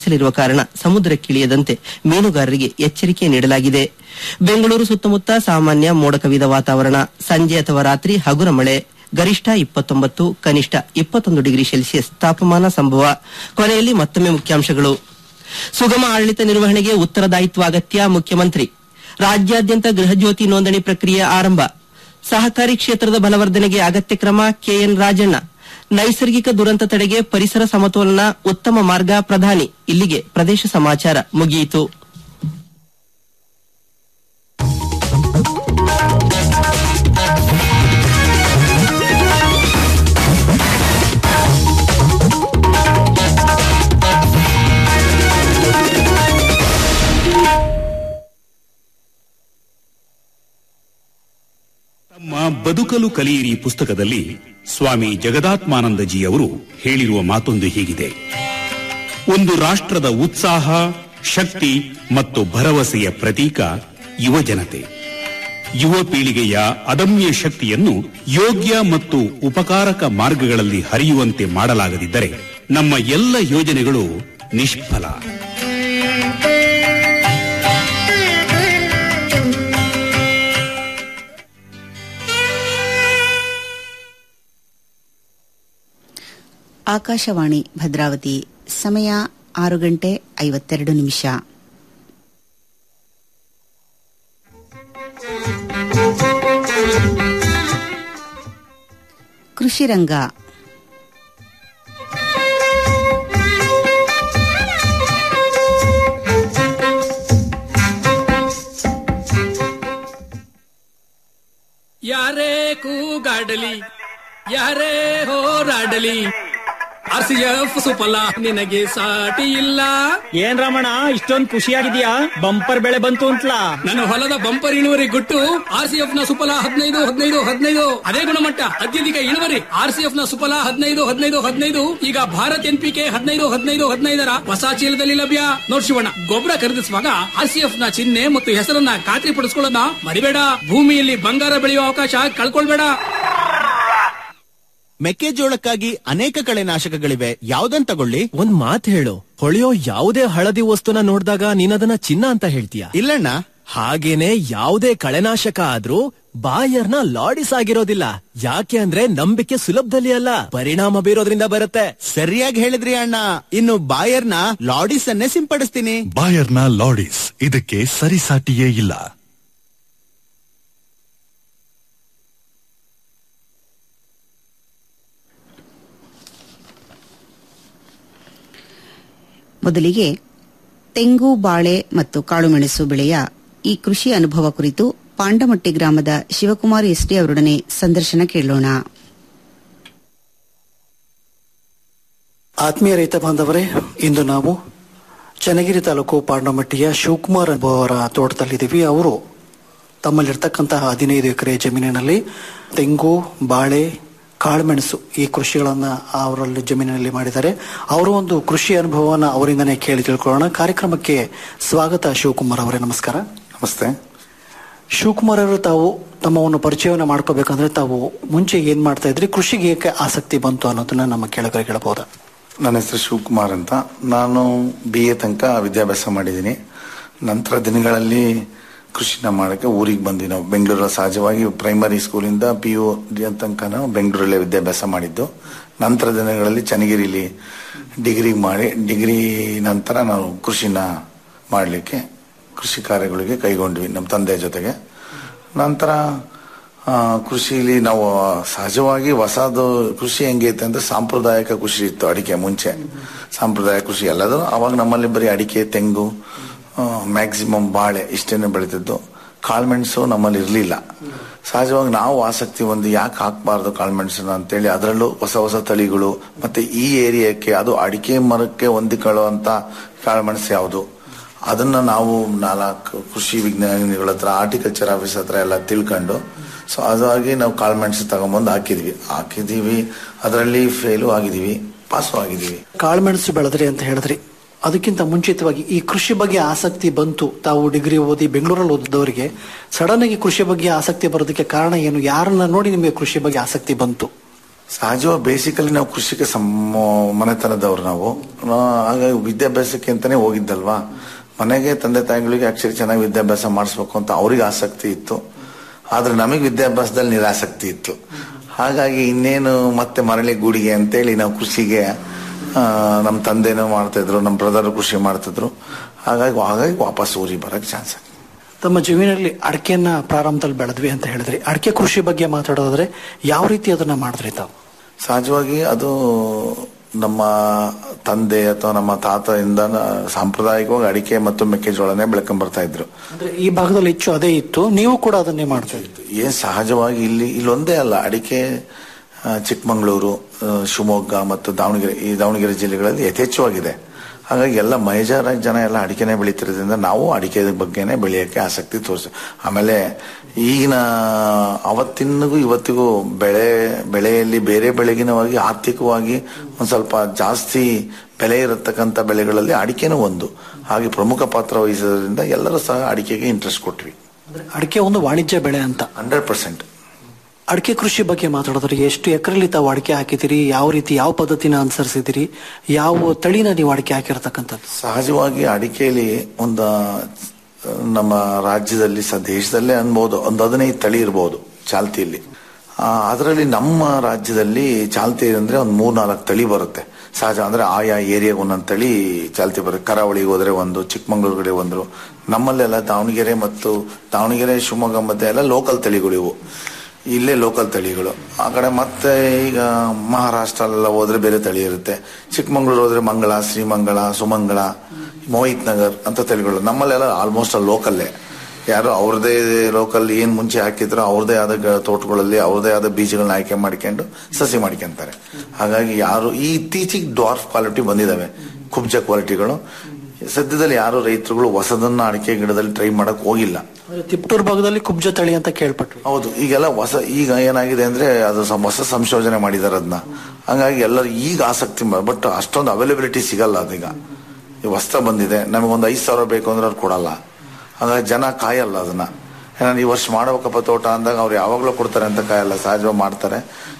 ಬೀಸಲಿರುವ ಕಾರಣ ಸಮುದ್ರಕ್ಕಿಳಿಯದಂತೆ ಮೀನುಗಾರರಿಗೆ ಎಚ್ಚರಿಕೆ ನೀಡಲಾಗಿದೆ ಬೆಂಗಳೂರು ಸುತ್ತಮುತ್ತ ಸಾಮಾನ್ಯ ಮೋಡ ಕವಿದ ವಾತಾವರಣ ಸಂಜೆ ಅಥವಾ ರಾತ್ರಿ ಹಗುರ ಮಳೆ ಗರಿಷ್ಠ ಇಪ್ಪತ್ತೊಂಬತ್ತು ಕನಿಷ್ಠ ಇಪ್ಪತ್ತೊಂದು ಡಿಗ್ರಿ ಸೆಲ್ಸಿಯಸ್ ತಾಪಮಾನ ಸಂಭವ ಕೊನೆಯಲ್ಲಿ ಮತ್ತೊಮ್ಮೆ ಮುಖ್ಯಾಂಶಗಳು ಸುಗಮ ಆಡಳಿತ ನಿರ್ವಹಣೆಗೆ ಉತ್ತರದಾಯಿತ್ವ ಅಗತ್ಯ ಮುಖ್ಯಮಂತ್ರಿ ರಾಜ್ಯಾದ್ಯಂತ ಗೃಹಜ್ಯೋತಿ ನೋಂದಣಿ ಪ್ರಕ್ರಿಯೆ ಆರಂಭ ಸಹಕಾರಿ ಕ್ಷೇತ್ರದ ಬಲವರ್ಧನೆಗೆ ಅಗತ್ಯ ಕ್ರಮ ಕೆಎನ್ ರಾಜಣ್ಣ ನೈಸರ್ಗಿಕ ದುರಂತ ತಡೆಗೆ ಪರಿಸರ ಸಮತೋಲನ ಉತ್ತಮ ಮಾರ್ಗ ಪ್ರಧಾನಿ ಇಲ್ಲಿಗೆ ಪ್ರದೇಶ ಸಮಾಚಾರ ಮುಗಿಯಿತು ತಮ್ಮ ಬದುಕಲು ಕಲಿಯಿರಿ ಪುಸ್ತಕದಲ್ಲಿ ಸ್ವಾಮಿ ಜಗದಾತ್ಮಾನಂದಜಿ ಅವರು ಹೇಳಿರುವ ಮಾತೊಂದು ಹೀಗಿದೆ ಒಂದು ರಾಷ್ಟ್ರದ ಉತ್ಸಾಹ ಶಕ್ತಿ ಮತ್ತು ಭರವಸೆಯ ಪ್ರತೀಕ ಯುವ ಜನತೆ ಯುವ ಪೀಳಿಗೆಯ ಅದಮ್ಯ ಶಕ್ತಿಯನ್ನು ಯೋಗ್ಯ ಮತ್ತು ಉಪಕಾರಕ ಮಾರ್ಗಗಳಲ್ಲಿ ಹರಿಯುವಂತೆ ಮಾಡಲಾಗದಿದ್ದರೆ ನಮ್ಮ ಎಲ್ಲ ಯೋಜನೆಗಳು ನಿಷ್ಫಲ ಆಕಾಶವಾಣಿ ಭದ್ರಾವತಿ ಸಮಯ ಆರು ಗಂಟೆ ಐವತ್ತೆರಡು ನಿಮಿಷ ಕೃಷಿ ರಂಗ ಯಾರೇ ಕೂಗಾಡಲಿ ಯಾರೇ ಹೋರಾಡಲಿ ಆರ್ ಸಿ ಎಫ್ ಸುಫಲ ನಿನಗೆ ಸಾಟಿ ಇಲ್ಲ ಏನ್ ರಮಣ ಇಷ್ಟೊಂದ್ ಖುಷಿಯಾಗಿದ್ಯಾ ಬಂಪರ್ ಬೆಳೆ ಬಂತು ಅಂತ್ಲಾ ನನ್ನ ಹೊಲದ ಬಂಪರ್ ಇಳುವರಿ ಗುಟ್ಟು ಆರ್ ಸಿ ಎಫ್ ನ ಸುಫಲ ಹದಿನೈದು ಹದಿನೈದು ಹದಿನೈದು ಅದೇ ಗುಣಮಟ್ಟ ಅತ್ಯಧಿಕ ಇಳುವರಿ ಆರ್ ಸಿ ಎಫ್ ನ ಸುಫಲ ಹದಿನೈದು ಹದಿನೈದು ಹದಿನೈದು ಈಗ ಭಾರತ್ ಎನ್ ಪಿ ಕೆ ಹದಿನೈದು ಹದಿನೈದು ಹದಿನೈದರ ಹೊಸ ಚೀಲದಲ್ಲಿ ಲಭ್ಯ ನೋಡ್ ಶಿವಣ್ಣ ಗೊಬ್ಬರ ಖರೀದಿಸುವಾಗ ಆರ್ ಸಿ ಎಫ್ ನ ಚಿಹ್ನೆ ಮತ್ತು ಹೆಸರನ್ನ ಖಾತ್ರಿ ಪಡಿಸ್ಕೊಳ್ಳೋದನ್ನ ಮರಿಬೇಡ ಭೂಮಿಯಲ್ಲಿ ಬಂಗಾರ ಬೆಳೆಯುವ ಅವಕಾಶ ಕಳ್ಕೊಳ್ಬೇಡ ಮೆಕ್ಕೆಜೋಳಕ್ಕಾಗಿ ಅನೇಕ ಕಳೆನಾಶಕಗಳಿವೆ ಯಾವ್ದನ್ ತಗೊಳ್ಳಿ ಒಂದ್ ಮಾತ್ ಹೇಳು ಹೊಳೆಯೋ ಯಾವುದೇ ಹಳದಿ ವಸ್ತುನ ನೋಡಿದಾಗ ನೀನದನ್ನ ಚಿನ್ನ ಅಂತ ಹೇಳ್ತೀಯ ಇಲ್ಲಣ್ಣ ಹಾಗೇನೆ ಯಾವುದೇ ಕಳೆನಾಶಕ ಆದ್ರೂ ಬಾಯರ್ನ ಲಾಡಿಸ್ ಆಗಿರೋದಿಲ್ಲ ಯಾಕೆ ಅಂದ್ರೆ ನಂಬಿಕೆ ಸುಲಭದಲ್ಲಿ ಅಲ್ಲ ಪರಿಣಾಮ ಬೀರೋದ್ರಿಂದ ಬರುತ್ತೆ ಸರಿಯಾಗಿ ಹೇಳಿದ್ರಿ ಅಣ್ಣ ಇನ್ನು ಬಾಯರ್ನ ಲಾಡಿಸ್ ಅನ್ನೇ ಸಿಂಪಡಿಸ್ತೀನಿ ಬಾಯರ್ನ ಲಾಡಿಸ್ ಇದಕ್ಕೆ ಸರಿಸಾಟಿಯೇ ಇಲ್ಲ ಮೊದಲಿಗೆ ತೆಂಗು ಬಾಳೆ ಮತ್ತು ಕಾಳುಮೆಣಸು ಬೆಳೆಯ ಈ ಕೃಷಿ ಅನುಭವ ಕುರಿತು ಪಾಂಡಮಟ್ಟಿ ಗ್ರಾಮದ ಶಿವಕುಮಾರ್ ಎಸ್ಟಿ ಅವರೊಡನೆ ಸಂದರ್ಶನ ಕೇಳೋಣ ಆತ್ಮೀಯ ರೈತ ಬಾಂಧವರೇ ಇಂದು ನಾವು ಚನ್ನಗಿರಿ ತಾಲೂಕು ಪಾಂಡಮಟ್ಟಿಯ ಶಿವಕುಮಾರ್ ಅವರ ತೋಟದಲ್ಲಿದ್ದೀವಿ ಅವರು ತಮ್ಮಲ್ಲಿರ್ತಕ್ಕಂತಹ ಹದಿನೈದು ಎಕರೆ ಜಮೀನಿನಲ್ಲಿ ತೆಂಗು ಬಾಳೆ ಕಾಳುಮೆಣಸು ಈ ಕೃಷಿಗಳನ್ನ ಅವರಲ್ಲಿ ಜಮೀನಿನಲ್ಲಿ ಮಾಡಿದ್ದಾರೆ ಅವರ ಒಂದು ಕೃಷಿ ಅನುಭವವನ್ನು ಅವರಿಂದನೇ ಕೇಳಿ ತಿಳ್ಕೊಳ್ಳೋಣ ಕಾರ್ಯಕ್ರಮಕ್ಕೆ ಸ್ವಾಗತ ಶಿವಕುಮಾರ್ ಅವರೇ ನಮಸ್ಕಾರ ನಮಸ್ತೆ ಶಿವಕುಮಾರ್ ಅವರು ತಾವು ತಮ್ಮ ಒಂದು ಪರಿಚಯವನ್ನು ಮಾಡ್ಕೋಬೇಕಂದ್ರೆ ತಾವು ಮುಂಚೆ ಏನ್ ಮಾಡ್ತಾ ಇದ್ರಿ ಕೃಷಿಗೆ ಏಕೆ ಆಸಕ್ತಿ ಬಂತು ಅನ್ನೋದನ್ನ ನಮ್ಮ ಕೇಳಕರಿಗೆ ಹೇಳ್ಬೋದಾ ನನ್ನ ಹೆಸರು ಶಿವಕುಮಾರ್ ಅಂತ ನಾನು ಬಿ ಎ ತನಕ ವಿದ್ಯಾಭ್ಯಾಸ ಮಾಡಿದ್ದೀನಿ ನಂತರ ದಿನಗಳಲ್ಲಿ ಕೃಷಿನ ಮಾಡೋಕ್ಕೆ ಊರಿಗೆ ಬಂದ್ವಿ ನಾವು ಬೆಂಗಳೂರು ಸಹಜವಾಗಿ ಪ್ರೈಮರಿ ಸ್ಕೂಲಿಂದ ಪಿ ಯು ತನಕ ನಾವು ಬೆಂಗಳೂರಲ್ಲೇ ವಿದ್ಯಾಭ್ಯಾಸ ಮಾಡಿದ್ದು ನಂತರ ದಿನಗಳಲ್ಲಿ ಚನ್ನಗಿರಿಲಿ ಡಿಗ್ರಿ ಮಾಡಿ ಡಿಗ್ರಿ ನಂತರ ನಾವು ಕೃಷಿನ ಮಾಡಲಿಕ್ಕೆ ಕೃಷಿ ಕಾರ್ಯಗಳಿಗೆ ಕೈಗೊಂಡ್ವಿ ನಮ್ಮ ತಂದೆ ಜೊತೆಗೆ ನಂತರ ಆ, ಕೃಷಿಲಿ ನಾವು ಸಹಜವಾಗಿ ಹೊಸದು ಕೃಷಿ ಹೆಂಗೈತೆ ಅಂದ್ರೆ ಸಾಂಪ್ರದಾಯಿಕ ಕೃಷಿ ಇತ್ತು ಅಡಿಕೆ ಮುಂಚೆ ಸಾಂಪ್ರದಾಯಿಕ ಕೃಷಿ ಎಲ್ಲದು ಅವಾಗ ನಮ್ಮಲ್ಲಿ ಬರೀ ಅಡಿಕೆ ತೆಂಗು ಮ್ಯಾಕ್ಸಿಮಮ್ ಬಾಳೆ ಇಷ್ಟೇನೆ ಬೆಳೀತಿದ್ದು ಕಾಳುಮೆಣಸು ನಮ್ಮಲ್ಲಿ ಇರಲಿಲ್ಲ ಸಹಜವಾಗಿ ನಾವು ಆಸಕ್ತಿ ಒಂದು ಯಾಕೆ ಹಾಕಬಾರ್ದು ಕಾಳುಮೆಣಸನ್ನ ಅಂತೇಳಿ ಅದರಲ್ಲೂ ಹೊಸ ಹೊಸ ತಳಿಗಳು ಮತ್ತೆ ಈ ಏರಿಯಾಕ್ಕೆ ಅದು ಅಡಿಕೆ ಮರಕ್ಕೆ ಹೊಂದಿಕೊಳ್ಳುವಂತ ಕಾಳುಮೆಣಸು ಯಾವುದು ಅದನ್ನ ನಾವು ನಾಲ್ಕು ಕೃಷಿ ವಿಜ್ಞಾನಿಗಳ ಹತ್ರ ಆರ್ಟಿಕಲ್ಚರ್ ಆಫೀಸ್ ಹತ್ರ ಎಲ್ಲ ತಿಳ್ಕೊಂಡು ಸೊ ಅದಾಗಿ ನಾವು ಕಾಳುಮೆಣಸು ತಗೊಂಬಂದು ಹಾಕಿದ್ವಿ ಹಾಕಿದೀವಿ ಅದರಲ್ಲಿ ಫೇಲು ಆಗಿದೀವಿ ಪಾಸು ಆಗಿದೀವಿ ಕಾಳುಮೆಣಸು ಬೆಳೆದ್ರಿ ಅಂತ ಹೇಳಿದ್ರಿ ಅದಕ್ಕಿಂತ ಮುಂಚಿತವಾಗಿ ಈ ಕೃಷಿ ಬಗ್ಗೆ ಆಸಕ್ತಿ ಬಂತು ತಾವು ಡಿಗ್ರಿ ಓದಿ ಬೆಂಗಳೂರಲ್ಲಿ ಓದಿದವರಿಗೆ ಸಡನ್ ಆಗಿ ಕೃಷಿ ಬಗ್ಗೆ ಆಸಕ್ತಿ ಬರೋದಕ್ಕೆ ಕಾರಣ ಏನು ಯಾರನ್ನ ನೋಡಿ ನಿಮಗೆ ಕೃಷಿ ಬಗ್ಗೆ ಆಸಕ್ತಿ ಬಂತು ಸಹಜವಾಗಿ ಬೇಸಿಕಲಿ ನಾವು ಕೃಷಿಕ ಸಮ ಮನೆತನದವ್ರು ನಾವು ಆ, ಹಾಗಾಗಿ ವಿದ್ಯಾಭ್ಯಾಸಕ್ಕೆ ಅಂತಾನೆ ಹೋಗಿದ್ದಲ್ವಾ ಮನೆಗೆ ತಂದೆ ತಾಯಿಗಳಿಗೆ ಆಕ್ಚುಲಿ ಚೆನ್ನಾಗಿ ವಿದ್ಯಾಭ್ಯಾಸ ಮಾಡಿಸ್ಬೇಕು ಅಂತ ಅವ್ರಿಗೆ ಆಸಕ್ತಿ ಇತ್ತು ಆದ್ರೆ ನಮಗೆ ವಿದ್ಯಾಭ್ಯಾಸದಲ್ಲಿ ನಿರಾಸಕ್ತಿ ಇತ್ತು ಹಾಗಾಗಿ ಇನ್ನೇನು ಮತ್ತೆ ಮರಳಿ ಗೂಡಿಗೆ ಅಂತೇಳಿ ನಾವು ಕೃಷಿಗೆ ಆ, ನಮ್ಮ ತಂದೆನೂ ಮಾಡ್ತಿದ್ರು ನಮ್ಮ ಬ್ರದರ್ ಕೃಷಿ ಮಾಡ್ತಿದ್ರು ಹಾಗಾಗಿ ಹಾಗಾಗಿ ವಾಪಸ್ ಊರಿಗೆ ಬರಕ್ ಚಾನ್ಸ್ ತಮ್ಮ ಜಮೀನಲ್ಲಿ ಅಡಿಕೆಯನ್ನ ಪ್ರಾರಂಭದಲ್ಲಿ ಬೆಳೆದ್ವಿ ಅಂತ ಹೇಳಿದ್ರಿ ಅಡಿಕೆ ಕೃಷಿ ಬಗ್ಗೆ ಮಾತಾಡೋದಾದ್ರೆ ಯಾವ ರೀತಿ ಅದನ್ನ ಮಾಡಿದ್ರಿ ತಾವು ಸಹಜವಾಗಿ ಅದು ನಮ್ಮ ತಂದೆ ಅಥವಾ ನಮ್ಮ ತಾತದಿಂದ ಸಾಂಪ್ರದಾಯಿಕವಾಗಿ ಅಡಿಕೆ ಮತ್ತು ಮೆಕ್ಕೆಜೋಳನೇ ಬೆಳ್ಕೊಂಡ್ ಬರ್ತಾ ಇದ್ರು ಅಂದ್ರೆ ಈ ಭಾಗದಲ್ಲಿ ಹೆಚ್ಚು ಅದೇ ಇತ್ತು ನೀವು ಕೂಡ ಅದನ್ನೇ ಮಾಡ್ತಾ ಇದ್ರಿ ಏನ್ ಸಹಜವಾಗಿ ಇಲ್ಲಿ ಇಲ್ಲೊಂದೇ ಅಲ್ಲ ಅಡಿಕೆ ಆ, ಚಿಕ್ಕಮಗಳೂರು ಆ, ಶಿವಮೊಗ್ಗ ಮತ್ತು ದಾವಣಗೆರೆ ಈ ದಾವಣಗೆರೆ ಜಿಲ್ಲೆಗಳಲ್ಲಿ ಯಥೇಚ್ಛವಾಗಿದೆ ಹಾಗಾಗಿ ಎಲ್ಲ ಮೇಜರ್ ಆಗಿ ಜನ ಎಲ್ಲ ಅಡಿಕೆನೆ ಬೆಳೀತಿರೋದ್ರಿಂದ ನಾವು ಅಡಿಕೆ ಬಗ್ಗೆನೇ ಬೆಳೆಯಕ್ಕೆ ಆಸಕ್ತಿ ತೋರಿಸಿ ಆಮೇಲೆ ಈಗಿನ ಅವತ್ತಿನಿಗೂ ಇವತ್ತಿಗೂ ಬೆಳೆ ಬೆಳೆಯಲ್ಲಿ ಬೇರೆ ಬೆಳೆಗಿನವಾಗಿ ಆರ್ಥಿಕವಾಗಿ ಒಂದ್ ಸ್ವಲ್ಪ ಜಾಸ್ತಿ ಬೆಲೆ ಇರತಕ್ಕಂಥ ಬೆಳೆಗಳಲ್ಲಿ ಅಡಿಕೆನೂ ಒಂದು ಹಾಗೆ ಪ್ರಮುಖ ಪಾತ್ರ ವಹಿಸೋದ್ರಿಂದ ಎಲ್ಲರೂ ಸಹ ಅಡಿಕೆಗೆ ಇಂಟ್ರೆಸ್ಟ್ ಕೊಟ್ವಿ ಅಂದ್ರೆ ಅಡಿಕೆ ಒಂದು ವಾಣಿಜ್ಯ ಬೆಳೆ ಅಂತ ಹಂಡ್ರೆಡ್ ಪರ್ಸೆಂಟ್ ಅಡಿಕೆ ಕೃಷಿ ಬಗ್ಗೆ ಮಾತಾಡೋದ್ರೆ ಎಷ್ಟು ಎಕರೆಲಿ ತಾವು ಅಡಿಕೆ ಹಾಕಿದಿರಿ ಯಾವ ರೀತಿ ಯಾವ ಪದ್ಧತಿನ ಅನುಸರಿಸಿದಿರಿ ಯಾವ ತಳಿನ ನೀವು ಅಡಿಕೆ ಹಾಕಿರ್ತಕ್ಕಂಥದ್ದು ಸಹಜವಾಗಿ ಅಡಿಕೆಯಲ್ಲಿ ಒಂದು ನಮ್ಮ ರಾಜ್ಯದಲ್ಲಿ ಸಹ ದೇಶದಲ್ಲೇ ಅನ್ಬೋದು ಒಂದು ಹದಿನೈದು ತಳಿ ಇರ್ಬೋದು ಚಾಲ್ತಿಯಲ್ಲಿ ಅದರಲ್ಲಿ ನಮ್ಮ ರಾಜ್ಯದಲ್ಲಿ ಚಾಲ್ತಿ ಅಂದ್ರೆ ಒಂದು ಮೂರ್ ನಾಲ್ಕು ತಳಿ ಬರುತ್ತೆ ಸಹಜ ಅಂದ್ರೆ ಆಯಾ ಏರಿಯಾಗ ಒಂದೊಂದು ತಳಿ ಚಾಲ್ತಿ ಬರುತ್ತೆ ಕರಾವಳಿಗೆ ಹೋದ್ರೆ ಒಂದು ಚಿಕ್ಕಮಂಗ್ಳೂರು ಕಡೆ ಒಂದು ನಮ್ಮಲ್ಲೆಲ್ಲ ದಾವಣಗೆರೆ ಮತ್ತು ದಾವಣಗೆರೆ ಶಿವಮೊಗ್ಗ ಮತ್ತೆ ಎಲ್ಲ ಲೋಕಲ್ ತಳಿಗಳು ಇವು ಇಲ್ಲೇ ಲೋಕಲ್ ತಳಿಗಳು ಆ ಕಡೆ ಮತ್ತೆ ಈಗ ಮಹಾರಾಷ್ಟ್ರ ಎಲ್ಲ ಹೋದ್ರೆ ಬೇರೆ ತಳಿ ಇರುತ್ತೆ ಚಿಕ್ಕಮಂಗ್ಳೂರು ಹೋದ್ರೆ ಮಂಗಳ ಶ್ರೀಮಂಗಳ ಸುಮಂಗಳ ಮೋಹಿತ್ ನಗರ್ ಅಂತ ತಳಿಗಳು ನಮ್ಮಲ್ಲೆಲ್ಲ ಆಲ್ಮೋಸ್ಟ್ ಲೋಕಲ್ಲೇ ಯಾರು ಅವ್ರದೇ ಲೋಕಲ್ ಏನ್ ಮುಂಚೆ ಹಾಕಿದ್ರು ಅವ್ರದೇ ಆದ ಗ- ತೋಟಗಳಲ್ಲಿ ಅವ್ರದೇ ಆದ ಬೀಜಗಳನ್ನ ಆಯ್ಕೆ ಮಾಡ್ಕೊಂಡು ಸಸಿ ಮಾಡ್ಕೊಂತಾರೆ ಹಾಗಾಗಿ ಯಾರು ಈ ಇತ್ತೀಚೆಗೆ ಡಾರ್ಫ್ ಕ್ವಾಲಿಟಿ ಬಂದಿದಾವೆ ಕುಬ್ಜ ಕ್ವಾಲಿಟಿಗಳು ಸದ್ಯದಲ್ಲಿ ಯಾರು ರೈತರುಗಳು ಹೊಸದನ್ನ ಅಡಿಕೆ ಗಿಡದಲ್ಲಿ ಟ್ರೈ ಮಾಡಕ್ ಹೋಗಿಲ್ಲ ಅಂದ್ರೆ ತಿಪ್ಟೂರ್ ಭಾಗದಲ್ಲಿ ಕುಬ್ಜ ತಳಿ ಅಂತ ಕೇಳ್ಪಟ್ವಿ ಹೌದು ಈಗೆಲ್ಲ ಹೊಸ ಈಗ ಏನಾಗಿದೆ ಅಂದ್ರೆ ಅದು ಸ- ಹೊಸ ಸಂಶೋಧನೆ ಮಾಡಿದಾರೆ ಅದನ್ನ ಹಂಗಾಗಿ ಎಲ್ಲರೂ ಈಗ ಆಸಕ್ತಿ ಬಟ್ ಅಷ್ಟೊಂದು ಅವೈಲಬಿಲಿಟಿ ಸಿಗಲ್ಲ ಅದೀಗ ಈ ಹೊಸ್ತ ಬಂದಿದೆ ನಮಗೊಂದು ಐದು ಸಾವಿರ ಬೇಕು ಅಂದ್ರೆ ಅವ್ರು ಕೊಡಲ್ಲ ಹಾಗಾಗಿ ಜನ ಕಾಯಲ್ಲ ಅದನ್ನ ಏನಾದ್ರು ಈ ವರ್ಷ ಮಾಡ್ಬೇಕಪ್ಪ ತೋಟ ಅಂದಾಗ ಅವ್ರು ಯಾವಾಗ್ಲೂ ಕೊಡ್ತಾರೆ ಅಂತ ಕಾಯಲ್ಲ ಸಹಜವಾಗಿ ಮಾಡ್ತಾರೆ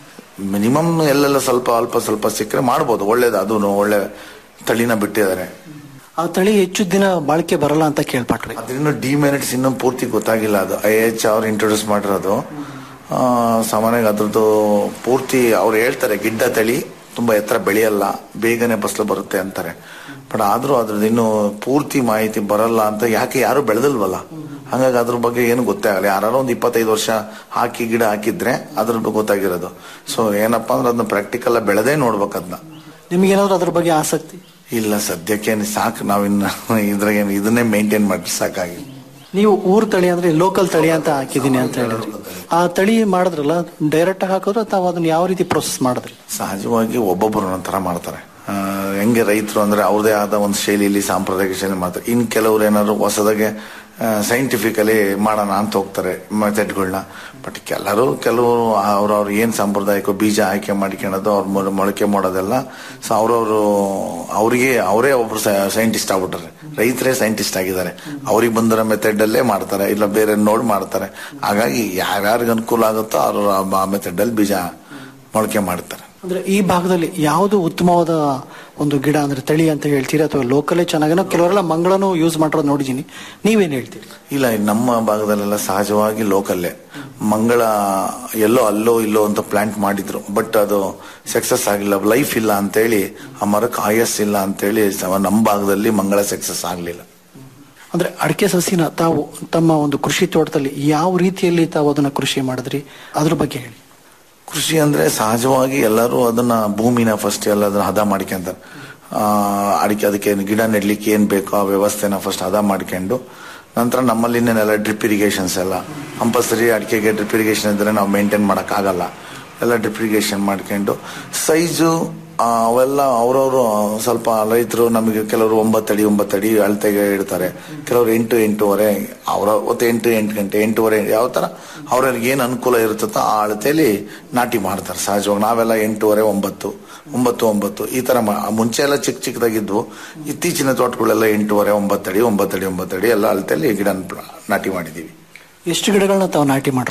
ಮಿನಿಮಮ್ ಎಲ್ಲೆಲ್ಲ ಸ್ವಲ್ಪ ಅಲ್ಪ ಸ್ವಲ್ಪ ಸಿಕ್ಕರೆ ಮಾಡ್ಬೋದು ಒಳ್ಳೇದು ಅದು ಒಳ್ಳೆ ತಳಿನ ಬಿಟ್ಟಿದ್ದಾರೆ ಆ ತಳಿ ಹೆಚ್ಚು ದಿನ ಬಾಳಿಕೆ ಬರಲ್ಲ ಅಂತ ಕೇಳ್ಪಟ್ರಿ ಅದ್ರಿನ್ನು ಡಿಮೆರಿಟ್ಸ್ ಇನ್ನೂ ಪೂರ್ತಿ ಗೊತ್ತಾಗಿಲ್ಲ ಅದು ಐ ಎಚ್ ಅವ್ರು ಇಂಟ್ರೊಡ್ಯೂಸ್ ಮಾಡಿರೋದು ಆ, ಸಾಮಾನ್ಯವಾಗಿ ಅದ್ರದ್ದು ಪೂರ್ತಿ ಅವ್ರು ಹೇಳ್ತಾರೆ ಗಿಡ್ಡ ತಳಿ ತುಂಬಾ ಎತ್ತರ ಬೆಳೆಯಲ್ಲ ಬೇಗನೆ ಫಸಲು ಬರುತ್ತೆ ಅಂತಾರೆ ಬಟ್ ಆದ್ರೂ ಅದ್ರದ್ದು ಇನ್ನು ಪೂರ್ತಿ ಮಾಹಿತಿ ಬರಲ್ಲ ಅಂತ ಯಾಕೆ ಯಾರು ಬೆಳೆದಲ್ವಲ್ಲ ಹಂಗಾಗಿ ಅದ್ರ ಬಗ್ಗೆ ಏನು ಗೊತ್ತೇ ಆಗಲ್ಲ ಯಾರು ಒಂದು ಇಪ್ಪತ್ತೈದು ವರ್ಷ ಹಾಕಿ ಗಿಡ ಹಾಕಿದ್ರೆ ಅದ್ರ ಬಗ್ಗೆ ಗೊತ್ತಾಗಿರೋದು ಸೊ ಏನಪ್ಪಾ ಅಂದ್ರೆ ಅದನ್ನ ಪ್ರಾಕ್ಟಿಕಲ್ ಬೆಳೆದೇ ನೋಡ್ಬೇಕು ಅದನ್ನ ನಿಮ್ಗೇನಾದ್ರೂ ಅದ್ರ ಬಗ್ಗೆ ಆಸಕ್ತಿ ಇಲ್ಲ ಸದ್ಯಕ್ಕೆ ಸಾಕು ನಾವಿನ್ನ ಇದ್ರಾಗ ಇದನ್ನೇ ಮೇಂಟೈನ್ ಮಾಡಿ ಸಾಕಾಗಿ ನೀವು ಊರ್ ತಳಿ ಅಂದ್ರೆ ಲೋಕಲ್ ತಳಿ ಅಂತ ಹಾಕಿದೀನಿ ಅಂತ ಹೇಳಿದ್ರಿ ಆ ತಳಿ ಮಾಡಿದ್ರಲ್ಲ ಡೈರೆಕ್ಟ್ ಆಗಿ ಹಾಕಿದ್ರೆ ತಾವು ಅದನ್ನ ಯಾವ ರೀತಿ ಪ್ರೊಸೆಸ್ ಮಾಡಿದ್ರಿ ಸಹಜವಾಗಿ ಒಬ್ಬೊಬ್ಬರು ಒಂದೊಂದ್ ಥರ ಮಾಡ್ತಾರೆ ಆ, ಹೆಂಗೆ ರೈತರು ಅಂದ್ರೆ ಅವ್ರದೇ ಆದ ಒಂದು ಶೈಲಿಯಲ್ಲಿ ಸಾಂಪ್ರದಾಯಿಕ ಶೈಲಿ ಮಾಡ್ತಾರೆ ಇನ್ ಕೆಲವ್ರು ಏನಾದ್ರು ಹೊಸದಾಗೆ ಸೈಂಟಿಫಿಕಲಿ ಮಾಡೋಣ ಅಂತ ಹೋಗ್ತಾರೆ ಮೆಥಡ್ಗಳನ್ನ ಬಟ್ ಕೆಲವರು ಕೆಲವರು ಅವ್ರವ್ರು ಏನ್ ಸಾಂಪ್ರದಾಯಿಕ ಬೀಜ ಆಯ್ಕೆ ಮಾಡ್ಕೊಳ್ಳೋದು ಅವ್ರ ಮೊಳ- ಮೊಳಕೆ ಮಾಡೋದೆಲ್ಲ ಸೊ ಅವ್ರವ್ರು ಅವರಿಗೆ ಅವರೇ ಒಬ್ರು ಸೈಂಟಿಸ್ಟ್ ಆಗ್ಬಿಟ್ರೆ ರೈತರೇ ಸೈಂಟಿಸ್ಟ್ ಆಗಿದ್ದಾರೆ ಅವ್ರಿಗೆ ಬಂದಿರೋ ಮೆಥಡ್ ಅಲ್ಲೇ ಮಾಡ್ತಾರೆ ಇಲ್ಲ ಬೇರೆ ನೋಡಿ ಮಾಡ್ತಾರೆ ಹಾಗಾಗಿ ಯಾರ್ಯಾರಿಗೆ ಅನುಕೂಲ ಆಗುತ್ತೋ ಅವ್ರು ಆ ಮೆಥಡ್ ಅಲ್ಲಿ ಬೀಜ ಮೊಳಕೆ ಮಾಡ್ತಾರೆ ಅಂದ್ರೆ ಈ ಭಾಗದಲ್ಲಿ ಯಾವುದು ಉತ್ತಮವಾದ ಒಂದು ಗಿಡ ಅಂದ್ರೆ ತಳಿ ಅಂತ ಹೇಳ್ತೀರಾ ಅಥವಾ ಲೋಕಲೇ ಚೆನ್ನಾಗಿನೋ ಕೆಲವರೆಲ್ಲ ಮಂಗಳನೂ ಯೂಸ್ ಮಾಡೋದು ನೋಡಿದೀನಿ ನೀವೇನ್ ಹೇಳ್ತೀರಿ ಇಲ್ಲ ನಮ್ಮ ಭಾಗದಲ್ಲೆಲ್ಲ ಸಹಜವಾಗಿ ಲೋಕಲ್ಲೇ ಮಂಗಳ ಎಲ್ಲೋ ಅಲ್ಲೋ ಇಲ್ಲೋ ಅಂತ ಪ್ಲಾಂಟ್ ಮಾಡಿದ್ರು ಬಟ್ ಅದು ಸಕ್ಸಸ್ ಆಗಿಲ್ಲ ಲೈಫ್ ಇಲ್ಲ ಅಂತೇಳಿ ಆ ಮರಕ್ಕೆ ಆಯಸ್ ಇಲ್ಲ ಅಂತೇಳಿ ಸ- ನಮ್ಮ ಭಾಗದಲ್ಲಿ ಮಂಗಳ ಸಕ್ಸಸ್ ಆಗ್ಲಿಲ್ಲ ಅಂದ್ರೆ ಅಡಿಕೆ ಸಸಿನ ತಾವು ತಮ್ಮ ಒಂದು ಕೃಷಿ ತೋಟದಲ್ಲಿ ಯಾವ ರೀತಿಯಲ್ಲಿ ತಾವು ಅದನ್ನ ಕೃಷಿ ಮಾಡಿದ್ರಿ ಅದ್ರ ಬಗ್ಗೆ ಹೇಳಿ ಕೃಷಿ ಅಂದ್ರೆ ಸಹಜವಾಗಿ ಎಲ್ಲರೂ ಅದನ್ನ ಭೂಮಿನ ಫಸ್ಟ್ ಎಲ್ಲ ಅದನ್ನ ಹದ ಮಾಡ್ಕೊಂತಾರೆ ಆ, ಅಡಿಕೆ ಅದಕ್ಕೆ ಏನ್ ಗಿಡ ನೆಡ್ಲಿಕ್ಕೆ ಏನ್ ಬೇಕೋ ಆ ವ್ಯವಸ್ಥೆನ ಫಸ್ಟ್ ಹದ ಮಾಡ್ಕೊಂಡು ನಂತರ ನಮ್ಮಲ್ಲಿ ಇನ್ನೇನೆಲ್ಲ ಡ್ರಿಪ್ ಇರಿಗೇಷನ್ಸ್ ಎಲ್ಲ ಕಂಪಲ್ಸರಿ ಅಡಿಕೆಗೆ ಡ್ರಿಪ್ ಇರಿಗೇಷನ್ ಇದ್ರೆ ನಾವು ಮೇಂಟೈನ್ ಮಾಡಕ್ ಆಗಲ್ಲ ಎಲ್ಲ ಡ್ರಿಪ್ ಇರಿಗೇಷನ್ ಮಾಡ್ಕೊಂಡು ಸೈಜು ಅವೆಲ್ಲ ಅವ್ರವ್ರು ಸ್ವಲ್ಪ ರೈತರು ನಮಗೆ ಕೆಲವರು ಒಂಬತ್ತಡಿ ಒಂಬತ್ತಡಿ ಅಳತೆಗೆ ಇಡ್ತಾರೆ ಕೆಲವರು ಎಂಟು ಎಂಟೂವರೆ ಅವರ ಹೊತ್ತು ಎಂಟು ಎಂಟು ಗಂಟೆ ಎಂಟೂವರೆ ಯಾವ ತರ ಅವ್ರವ್ರಿಗೆ ಏನು ಅನುಕೂಲ ಇರುತ್ತೋ ಆ ಅಳತೆಯಲ್ಲಿ ನಾಟಿ ಮಾಡ್ತಾರೆ ಸಹಜವಾಗಿ ನಾವೆಲ್ಲ ಎಂಟೂವರೆ ಒಂಬತ್ತು ಒಂಬತ್ತು ಒಂಬತ್ತು ಈ ತರ ಮಾ- ಮುಂಚೆ ಎಲ್ಲ ಚಿಕ್ಕ ಚಿಕ್ಕದಾಗಿದ್ವು ಇತ್ತೀಚಿನ ತೋಟಗಳೆಲ್ಲ ಎಂಟೂವರೆ ಒಂಬತ್ತಡಿ ಒಂಬತ್ತಡಿ ಒಂಬತ್ತಡಿ ಎಲ್ಲ ಅಳತೆಯಲ್ಲಿ ಗಿಡ ನಾಟಿ ಮಾಡಿದೀವಿ ಎಷ್ಟು ಗಿಡಗಳನ್ನ ತಾವು ನಾಟಿ ಮಾಡಿರೋದು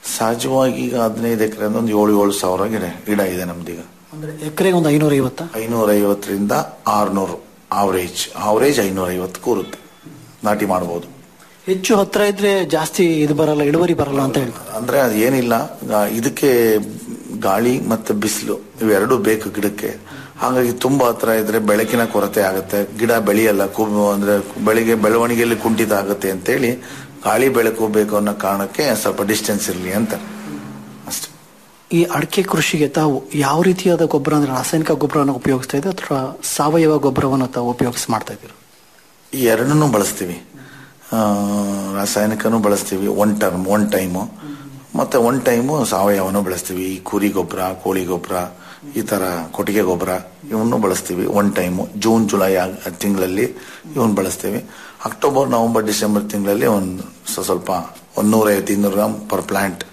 ಸಹಜವಾಗಿ ಈಗ ಹದಿನೈದು ಎಕರೆ ಒಂದು ಏಳು ಏಳು ಸಾವಿರ ಗಿಡ ಗಿಡ ಇದೆ ನಮ್ದೀಗ ಅಂದ್ರೆ ಎಕರೆಗೆ ಒಂದು ಐನೂರ ಐವತ್ತ ಐನೂರ ಐವತ್ತರಿಂದ ಆರ್ನೂರು ಆವರೇಜ್ ಆವರೇಜ್ ಐನೂರ ಐವತ್ತು ಕೂರುತ್ತೆ ನಾಟಿ ಮಾಡಬಹುದು ಹೆಚ್ಚು ಹತ್ರ ಇದ್ರೆ ಜಾಸ್ತಿ ಇದು ಬರಲ್ಲ ಇಳುವರಿ ಬರಲ್ಲ ಅಂತ ಹೇಳ್ತಾರೆ ಅಂದ್ರೆ ಅದು ಏನಿಲ್ಲ ಗಾ- ಇದಕ್ಕೆ ಗಾಳಿ ಮತ್ತೆ ಬಿಸಿಲು ಇವೆರಡೂ ಬೇಕು ಗಿಡಕ್ಕೆ ಹಾಗಾಗಿ ತುಂಬಾ ಹತ್ರ ಇದ್ರೆ ಬೆಳಕಿನ ಕೊರತೆ ಆಗುತ್ತೆ ಗಿಡ ಬೆಳೆಯಲ್ಲ ಕು- ಅಂದ್ರೆ ಬೆಳಿಗ್ಗೆ ಬೆಳವಣಿಗೆಯಲ್ಲಿ ಕುಂಠಿತ ಆಗುತ್ತೆ ಅಂತೇಳಿ ಗಾಳಿ ಬೆಳಕು ಬೇಕು ಅನ್ನೋ ಕಾರಣಕ್ಕೆ ಸ್ವಲ್ಪ ಡಿಸ್ಟೆನ್ಸ್ ಇರಲಿ ಅಂತ ಅಷ್ಟೇ ಈ ಅಡಿಕೆ ಕೃಷಿಗೆ ತಾವು ಯಾವ ರೀತಿಯಾದ ಗೊಬ್ಬರ ಅಂದ್ರೆ ರಾಸಾಯನಿಕ ಗೊಬ್ಬರವನ್ನು ಉಪಯೋಗಿಸ್ತಾ ಇದ್ದೀರಾ ಅಥವಾ ಸಾವಯವ ಗೊಬ್ಬರವನ್ನು ತಾವು ಉಪಯೋಗಿಸಿ ಮಾಡ್ತಾ ಇದ್ದೀರಾ ಈ ಎರಡನ್ನೂ ಬಳಸ್ತೀವಿ ಆ, ರಾಸಾಯನಿಕನೂ ಬಳಸ್ತೀವಿ ಒನ್ ಟರ್ಮ್ ಒನ್ ಟೈಮು ಮತ್ತೆ ಒನ್ ಟೈಮು ಸಾವಯವನು ಬಳಸ್ತೀವಿ ಈ ಕುರಿ ಗೊಬ್ಬರ ಕೋಳಿ ಗೊಬ್ಬರ ಈ ತರ ಕೊಟ್ಟಿಗೆ ಗೊಬ್ಬರ ಇವನ್ನು ಬಳಸ್ತೀವಿ ಒನ್ ಟೈಮು ಜೂನ್ ಜುಲೈ ಆ- ತಿಂಗಳಲ್ಲಿ ಇವನ್ ಬಳಸ್ತೀವಿ ಅಕ್ಟೋಬರ್ ನವೆಂಬರ್ ಡಿಸೆಂಬರ್ ತಿಂಗಳಲ್ಲಿ ಒಂದು ಸ್ವ- ಸ್ವಲ್ಪ ಒಂದು ನೂರೈವತ್ತು ಇನ್ನೂರು ಗ್ರಾಮ್ ಪರ್ ಪ್ಲಾಂಟ್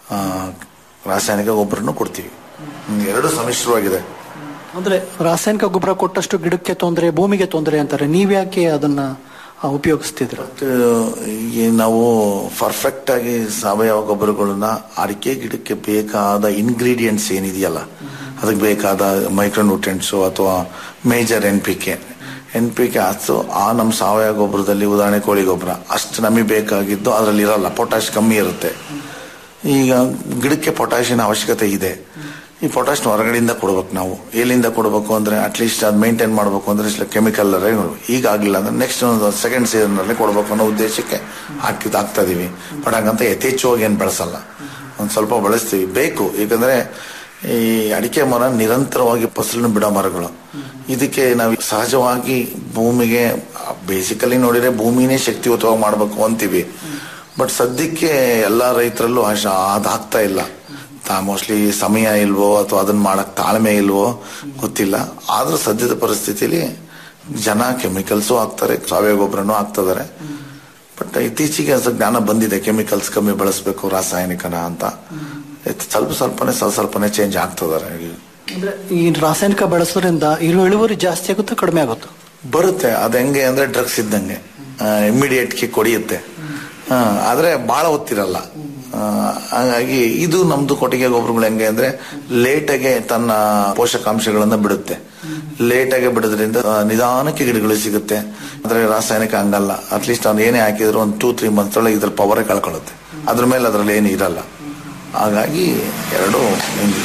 ರಾಸಾಯನಿಕ ಗೊಬ್ಬರನು ಕೊಡ್ತೀವಿ ಹ್ಮ್, ಎರಡು ಸಮ್ಮಿಶ್ರವಾಗಿದೆ ಅಂದ್ರೆ ರಾಸಾಯನಿಕ ಗೊಬ್ಬರ ಕೊಟ್ಟಷ್ಟು ಗಿಡಕ್ಕೆ ತೊಂದರೆ ಭೂಮಿಗೆ ತೊಂದರೆ ಅಂತಾರೆ ನೀವ್ಯಾಕೆ ಅದನ್ನ ಆ, ಉಪಯೋಗಿಸ್ತಿದ್ರ ಬಟ್ ಈ ನಾವು ಪರ್ಫೆಕ್ಟ್ ಆಗಿ ಸಾವಯವ ಗೊಬ್ಬರಗಳನ್ನ ಅಡಿಕೆ ಗಿಡಕ್ಕೆ ಬೇಕಾದ ಇಂಗ್ರೀಡಿಯೆಂಟ್ಸ್ ಏನಿದೆಯಲ್ಲ ಅದಕ್ಕೆ ಬೇಕಾದ ಮೈಕ್ರೋನ್ಯೂಟ್ರಿಯೆಂಟ್ಸು ಅಥವಾ major N P K N P K ಅಷ್ಟು ಆ ನಮ್ಮ ಸಾವಯವ ಗೊಬ್ಬರದಲ್ಲಿ ಉದಾಹರಣೆ ಕೋಳಿ ಗೊಬ್ಬರ ಅಷ್ಟು ನಮಗೆ ಬೇಕಾಗಿದ್ದು ಅದರಲ್ಲಿ ಇರಲ್ಲ ಪೊಟ್ಯಾಶ್ ಕಮ್ಮಿ ಇರುತ್ತೆ ಈಗ ಗಿಡಕ್ಕೆ ಪೊಟ್ಯಾಷಿಯನ್ ಅವಶ್ಯಕತೆ ಇದೆ ಈ ಪೊಟ್ಯಾಶ್ ಹೊರಗಡೆಯಿಂದ ಕೊಡ್ಬೇಕು ನಾವು ಎಲ್ಲಿಂದ ಕೊಡಬೇಕು ಅಂದ್ರೆ ಅಟ್ಲೀಸ್ಟ್ ಅದು ಮೇಂಟೈನ್ ಮಾಡಬೇಕು ಅಂದ್ರೆ ಕೆಮಿಕಲ್ ಈಗ ಆಗಿಲ್ಲ ಅಂದ್ರೆ ನೆಕ್ಸ್ಟ್ ಒಂದು ಸೆಕೆಂಡ್ ಸೀಸನ್ ಅಲ್ಲಿ ಕೊಡಬೇಕು ಅನ್ನೋ ಉದ್ದೇಶಕ್ಕೆ ಹಾಕಿದ್ ಹಾಕ್ತಾ ಇದೀವಿ ಬಟ್ ಹಂಗಂತ ಯಥೇಚ್ಛವಾಗಿ ಏನು ಬಳಸಲ್ಲ ಒಂದ್ ಸ್ವಲ್ಪ ಬಳಸ್ತೀವಿ ಬೇಕು ಯಾಕಂದ್ರೆ ಈ ಅಡಿಕೆ ಮರ ನಿರಂತರವಾಗಿ ಫಸಲನ್ನು ಬಿಡೋ ಮರಗಳು ಇದಕ್ಕೆ ನಾವು ಸಹಜವಾಗಿ ಭೂಮಿಗೆ ಬೇಸಿಕಲಿ ನೋಡಿದ್ರೆ ಭೂಮಿನೇ ಶಕ್ತಿಯುತವಾಗಿ ಮಾಡಬೇಕು ಅಂತೀವಿ ಬಟ್ ಸದ್ಯಕ್ಕೆ ಎಲ್ಲಾ ರೈತರಲ್ಲೂ ಆಶ- ಅದ್ ಆಗ್ತಾ ಇಲ್ಲ ತಾ ಮೋಸ್ಟ್ಲಿ ಸಮಯ ಇಲ್ವೋ ಅಥವಾ ಅದನ್ನ ಮಾಡಕ್ ತಾಳ್ಮೆ ಇಲ್ವೋ ಗೊತ್ತಿಲ್ಲ ಆದ್ರೂ ಸದ್ಯದ ಪರಿಸ್ಥಿತಿಲಿ ಜನ ಕೆಮಿಕಲ್ಸು ಹಾಕ್ತಾರೆ ಸಾವಯವ ಗೊಬ್ಬರನೂ ಹಾಕ್ತಿದ್ದಾರೆ ಬಟ್ ಇತ್ತೀಚೆಗೆ ಅದು ಜ್ಞಾನ ಬಂದಿದೆ ಕೆಮಿಕಲ್ಸ್ ಕಮ್ಮಿ ಬಳಸಬೇಕು ರಾಸಾಯನಿಕನ ಅಂತ ಇತ್ ಸ್ವಲ್ಪ ಸ್ವಲ್ಪನೇ ಸ್ವಲ್ಪ ಸ್ವಲ್ಪನೇ ಚೇಂಜ್ ಆಗ್ತದಾರೆ ಅಂದ್ರೆ ಈ ರಾಸಾಯನಿಕ ಬಳಸೋದ್ರಿಂದ ಇಳು ಇಳುವರಿ ಜಾಸ್ತಿ ಆಗುತ್ತಾ ಕಡಿಮೆ ಆಗುತ್ತಾ ಬರುತ್ತೆ ಅದು ಹೆಂಗೆ ಅಂದ್ರೆ ಡ್ರಗ್ಸ್ ಇದ್ದಂಗೆ ಇಮಿಡಿಯೇಟ್ ಗೆ ಕೊಡಿಯುತ್ತೆ ಆ, ಆದ್ರೆ ಬಹಳ ಹೊತ್ತಿರಲ್ಲ ಆ, ಹಾಗಾಗಿ ಇದು ನಮ್ದು ಕೊಟ್ಟಿಗೆ ಗೊಬ್ಬರಗಳು ಹೆಂಗೆ ಅಂದ್ರೆ ಲೇಟಾಗೆ ತನ್ನ ಪೋಷಕಾಂಶಗಳನ್ನ ಬಿಡುತ್ತೆ ಲೇಟಾಗೆ ಬಿಡೋದ್ರಿಂದ ಆ, ನಿಧಾನಕ್ಕೆ ಗಿಡಗಳು ಸಿಗುತ್ತೆ ಆದ್ರೆ ರಾಸಾಯನಿಕ ಹಂಗಲ್ಲ ಅಟ್ಲೀಸ್ಟ್ ಅವ್ನು ಏನೇ ಹಾಕಿದ್ರು ಒಂದು ಟೂ ತ್ರೀ ಮಂತ್ಸ್ ಒಳಗೆ ಇದ್ರ ಪವರೇ ಕಳ್ಕೊಳ್ಳುತ್ತೆ ಅದ್ರ ಮೇಲೆ ಅದ್ರಲ್ಲಿ ಏನು ಇರಲ್ಲ ಹಾಗಾಗಿ ಎರಡು ಹಿಂಗೆ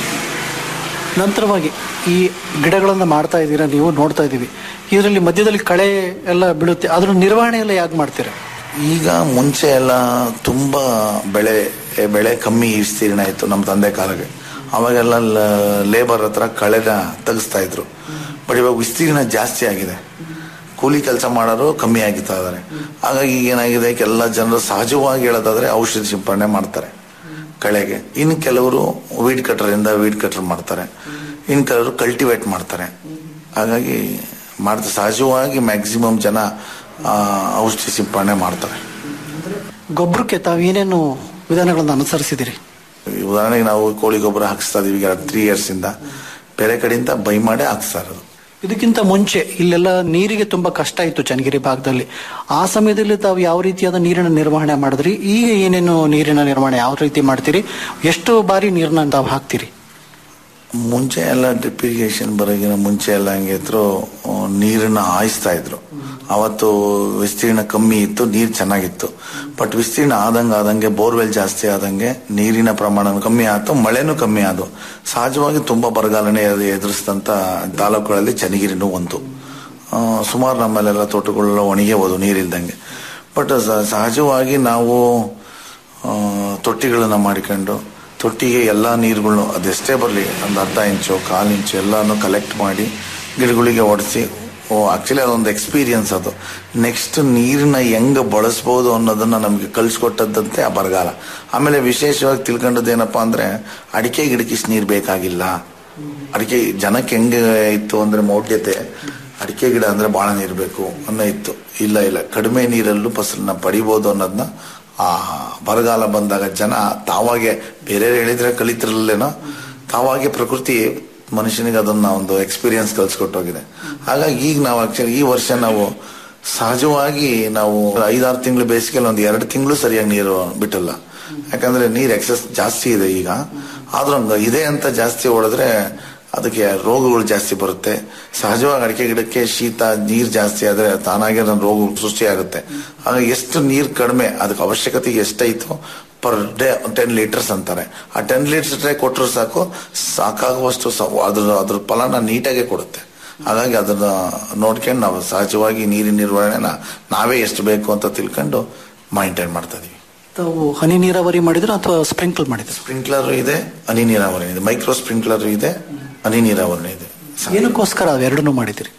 ನಂತರವಾಗಿ ಈ ಗಿಡಗಳನ್ನ ಮಾಡ್ತಾ ಇದ್ದೀರಾ ನೀವು ನೋಡ್ತಾ ಇದೀವಿ ಇದರಲ್ಲಿ ಮಧ್ಯದಲ್ಲಿ ಕಳೆ ಎಲ್ಲ ಬೀಳುತ್ತೆ ಅದ್ರ ನಿರ್ವಹಣೆ ಎಲ್ಲ ಯಾಕೆ ಮಾಡ್ತೀರಾ ಈಗ ಮುಂಚೆ ಎಲ್ಲ ತುಂಬಾ ಬೆಳೆ ಬೆಳೆ ಕಮ್ಮಿ ವಿಸ್ತೀರ್ಣ ಇತ್ತು ನಮ್ಮ ತಂದೆ ಕಾಲಕ್ಕೆ ಅವಾಗೆಲ್ಲ ಲೇಬರ್ ಹತ್ರ ಕಳೆನ ತೆಗಿಸ್ತಾ ಇದ್ರು ಬಟ್ ಇವಾಗ ವಿಸ್ತೀರ್ಣ ಜಾಸ್ತಿ ಆಗಿದೆ ಕೂಲಿ ಕೆಲಸ ಮಾಡೋರು ಕಮ್ಮಿ ಆಗಿತ್ತಾ ಇದಾರೆ ಹಾಗಾಗಿ ಈಗ ಏನಾಗಿದೆ ಎಲ್ಲ ಜನರು ಸಹಜವಾಗಿ ಹೇಳೋದಾದ್ರೆ ಔಷಧಿ ಸಿಂಪಡಣೆ ಮಾಡ್ತಾರೆ ಕಳೆಗೆ ಇನ್ನು ಕೆಲವರು ವೀಡ್ ಕಟರ್ ಇಂದ ವೀಡ್ ಕಟರ್ ಮಾಡ್ತಾರೆ ಇನ್ನು ಕೆಲವರು ಕಲ್ಟಿವೇಟ್ ಮಾಡ್ತಾರೆ ಹಾಗಾಗಿ ಮಾಡ್ತಾರೆ ಸಹಜವಾಗಿ ಮ್ಯಾಕ್ಸಿಮಮ್ ಜನ ಆ, ಔಷಧಿ ಸಿಂಪಡಣೆ ಮಾಡ್ತಾರೆ ಗೊಬ್ಬರಕ್ಕೆ ತಾವು ಏನೇನು ವಿಧಾನಗಳನ್ನ ಅನುಸರಿಸಿದಿರಿ ಈ ಉದಾಹರಣೆಗೆ ನಾವು ಕೋಳಿ ಗೊಬ್ಬರ ಹಾಕಿಸ್ತಾ ಇದೀವಿ ಈಗ ತ್ರೀ ಇಯರ್ಸ್ ಇಂದ ಬೇರೆ ಕಡೆಯಿಂದ ಬೈ ಮಾಡಿ ಹಾಕ್ಸ್ತಾ ಇರೋದು ಇದಕ್ಕಿಂತ ಮುಂಚೆ ಇಲ್ಲೆಲ್ಲ ನೀರಿಗೆ ತುಂಬಾ ಕಷ್ಟ ಇತ್ತು ಚನ್ನಗಿರಿ ಭಾಗದಲ್ಲಿ ಆ ಸಮಯದಲ್ಲಿ ತಾವು ಯಾವ ರೀತಿಯಾದ ನೀರಿನ ನಿರ್ವಹಣೆ ಮಾಡಿದ್ರಿ ಈಗ ಏನೇನು ನೀರಿನ ನಿರ್ವಹಣೆ ಯಾವ ರೀತಿ ಮಾಡ್ತೀರಿ ಎಷ್ಟು ಬಾರಿ ನೀರನ್ನ ತಾವು ಹಾಕ್ತೀರಿ ಮುಂಚೆ ಎಲ್ಲ ಡ್ರಿಪ್ ಇರಿಗೇಷನ್ ಬರೋಗಿನ ಮುಂಚೆ ಎಲ್ಲ ಹಂಗೆ ಇದ್ರು ಆ, ನೀರನ್ನ ಹಾಯಿಸ್ತಾ ಇದ್ರು ಅವತ್ತು ವಿಸ್ತೀರ್ಣ ಕಮ್ಮಿ ಇತ್ತು ನೀರು ಚೆನ್ನಾಗಿತ್ತು ಬಟ್ ವಿಸ್ತೀರ್ಣ ಆದಂಗೆ ಆದಂಗೆ ಬೋರ್ವೆಲ್ ಜಾಸ್ತಿ ಆದಂಗೆ ನೀರಿನ ಪ್ರಮಾಣ ಕಮ್ಮಿ ಆಯ್ತು ಮಳೆನೂ ಕಮ್ಮಿ ಆದವು ಸಹಜವಾಗಿ ತುಂಬಾ ಬರಗಾಲನೆ ಎದ್- ಎದುರಿಸಿದಂತ ತಾಲೂಕುಗಳಲ್ಲಿ ಚನ್ನಗಿರಿನೂ ಒಂದು ಆ, ಸುಮಾರು ನಮ್ಮಲ್ಲೆಲ್ಲ ತೋಟಗಳೆಲ್ಲ ಒಣಗಿ ಹೋದು ನೀರಿಲ್ದಂಗೆ ಬಟ್ ಸಹಜವಾಗಿ ನಾವು ಆ, ತೊಟ್ಟಿಗಳನ್ನ ಮಾಡಿಕೊಂಡು ತೊಟ್ಟಿಗೆ ಎಲ್ಲಾ ನೀರುಗಳು ಅದೆಷ್ಟೇ ಬರಲಿ ಒಂದು ಅರ್ಧ ಇಂಚು ಕಾಲು ಇಂಚು ಎಲ್ಲಾನು ಕಲೆಕ್ಟ್ ಮಾಡಿ ಗಿಡಗಳಿಗೆ ಒಡಿಸಿ ಓ ಆಕ್ಚುಲಿ ಅದೊಂದು ಎಕ್ಸ್ಪೀರಿಯನ್ಸ್ ಅದು ನೆಕ್ಸ್ಟ್ ನೀರನ್ನ ಹೆಂಗ್ ಬಳಸ್ಬೋದು ಅನ್ನೋದನ್ನ ನಮಗೆ ಕಳ್ಸಿಕೊಟ್ಟದ್ದಂತೆ ಆ ಬರಗಾಲ ಆಮೇಲೆ ವಿಶೇಷವಾಗಿ ತಿಳ್ಕೊಂಡದ್ದು ಏನಪ್ಪಾ ಅಂದ್ರೆ ಅಡಿಕೆ ಗಿಡಕ್ಕೆ ಇಷ್ಟು ನೀರು ಬೇಕಾಗಿಲ್ಲ ಅಡಿಕೆ ಜನಕ್ಕೆ ಹೆಂಗೆ ಇತ್ತು ಅಂದ್ರೆ ಮೌಢ್ಯತೆ ಅಡಿಕೆ ಗಿಡ ಅಂದ್ರೆ ಬಹಳ ನೀರು ಬೇಕು ಅನ್ನೋ ಇತ್ತು ಇಲ್ಲ ಇಲ್ಲ ಕಡಿಮೆ ನೀರಲ್ಲೂ ಫಸಲನ್ನ ಪಡಿಬೋದು ಅನ್ನೋದನ್ನ ಆ ಬರಗಾಲ ಬಂದಾಗ ಜನ ತಾವಾಗೆ ಬೇರೆ ಹೇಳಿದ್ರೆ ಕಲಿತಿರಲ್ಲೇನೋ ತಾವಾಗೆ ಪ್ರಕೃತಿ ಮನುಷ್ಯನಿಗೆ ಅದನ್ನ ಒಂದು ಎಕ್ಸ್ಪೀರಿಯನ್ಸ್ ಕಲ್ಸ್ಕೊಟ್ಟೋಗಿದೆ ಹಾಗಾಗಿ ಈಗ ನಾವು ಆಕ್ಚುಲಿ ಈ ವರ್ಷ ನಾವು ಸಹಜವಾಗಿ ನಾವು ಐದಾರು ತಿಂಗಳು ಬೇಸಿಗೆಯಲ್ಲಿ ಒಂದು ಎರಡು ತಿಂಗಳು ಸರಿಯಾಗಿ ನೀರು ಬಿಟ್ಟಲ್ಲ ಯಾಕಂದ್ರೆ ನೀರ್ ಎಕ್ಸಸ್ ಜಾಸ್ತಿ ಇದೆ ಈಗ ಆದ್ರೂ ಹಂಗ ಇದೆ ಅಂತ ಜಾಸ್ತಿ ಹೊಡೆದ್ರೆ ಅದಕ್ಕೆ ರೋಗಗಳು ಜಾಸ್ತಿ ಬರುತ್ತೆ ಸಹಜವಾಗಿ ಅಡಿಕೆ ಗಿಡಕ್ಕೆ ಶೀತ ನೀರ್ ಜಾಸ್ತಿ ಆದ್ರೆ ತಾನಾಗೆ ನನ್ನ ರೋಗ ಸೃಷ್ಟಿಯಾಗುತ್ತೆ ಆಗ ಎಷ್ಟು ನೀರ್ ಕಡಿಮೆ ಅದಕ್ಕೆ ಅವಶ್ಯಕತೆ ಎಷ್ಟೈತೋ ಪರ್ ಡೇ ಟೆನ್ ಲೀಟರ್ಸ್ ಅಂತಾರೆ ಆ ಟೆನ್ ಲೀಟರ್ಸ್ ಕೊಟ್ಟರು ಸಾಕು ಸಾಕಾಗುವಷ್ಟು ಸ- ಅದ್ರ ಅದ್ರ ಫಲನ ನೀಟಾಗೆ ಕೊಡುತ್ತೆ ಹಾಗಾಗಿ ಅದನ್ನ ನೋಡ್ಕೊಂಡು ನಾವು ಸಹಜವಾಗಿ ನೀರಿನ ನಿರ್ವಹಣೆನ ನಾವೇ ಎಷ್ಟು ಬೇಕು ಅಂತ ತಿಳ್ಕೊಂಡು ಮೈಂಟೈನ್ ಮಾಡ್ತಾ ಇದೀವಿ ತಾವು ಹನಿ ನೀರಾವರಿ ಮಾಡಿದ್ರು ಅಥವಾ ಸ್ಪ್ರಿಂಕಲ್ ಮಾಡಿದ್ರು ಸ್ಪ್ರಿಂಕ್ಲರ್ ಇದೆ ಹನಿ ನೀರಾವರಿ ಇದೆ ಮೈಕ್ರೋ ಸ್ಪ್ರಿಂಕ್ಲರ್ ಇದೆ ಹನಿ ನೀರಾವರಿ ಇದೆ ಏನಕ್ಕೋಸ್ಕರ ಅವೆರಡನ್ನೂ ಮಾಡಿದಿರಿ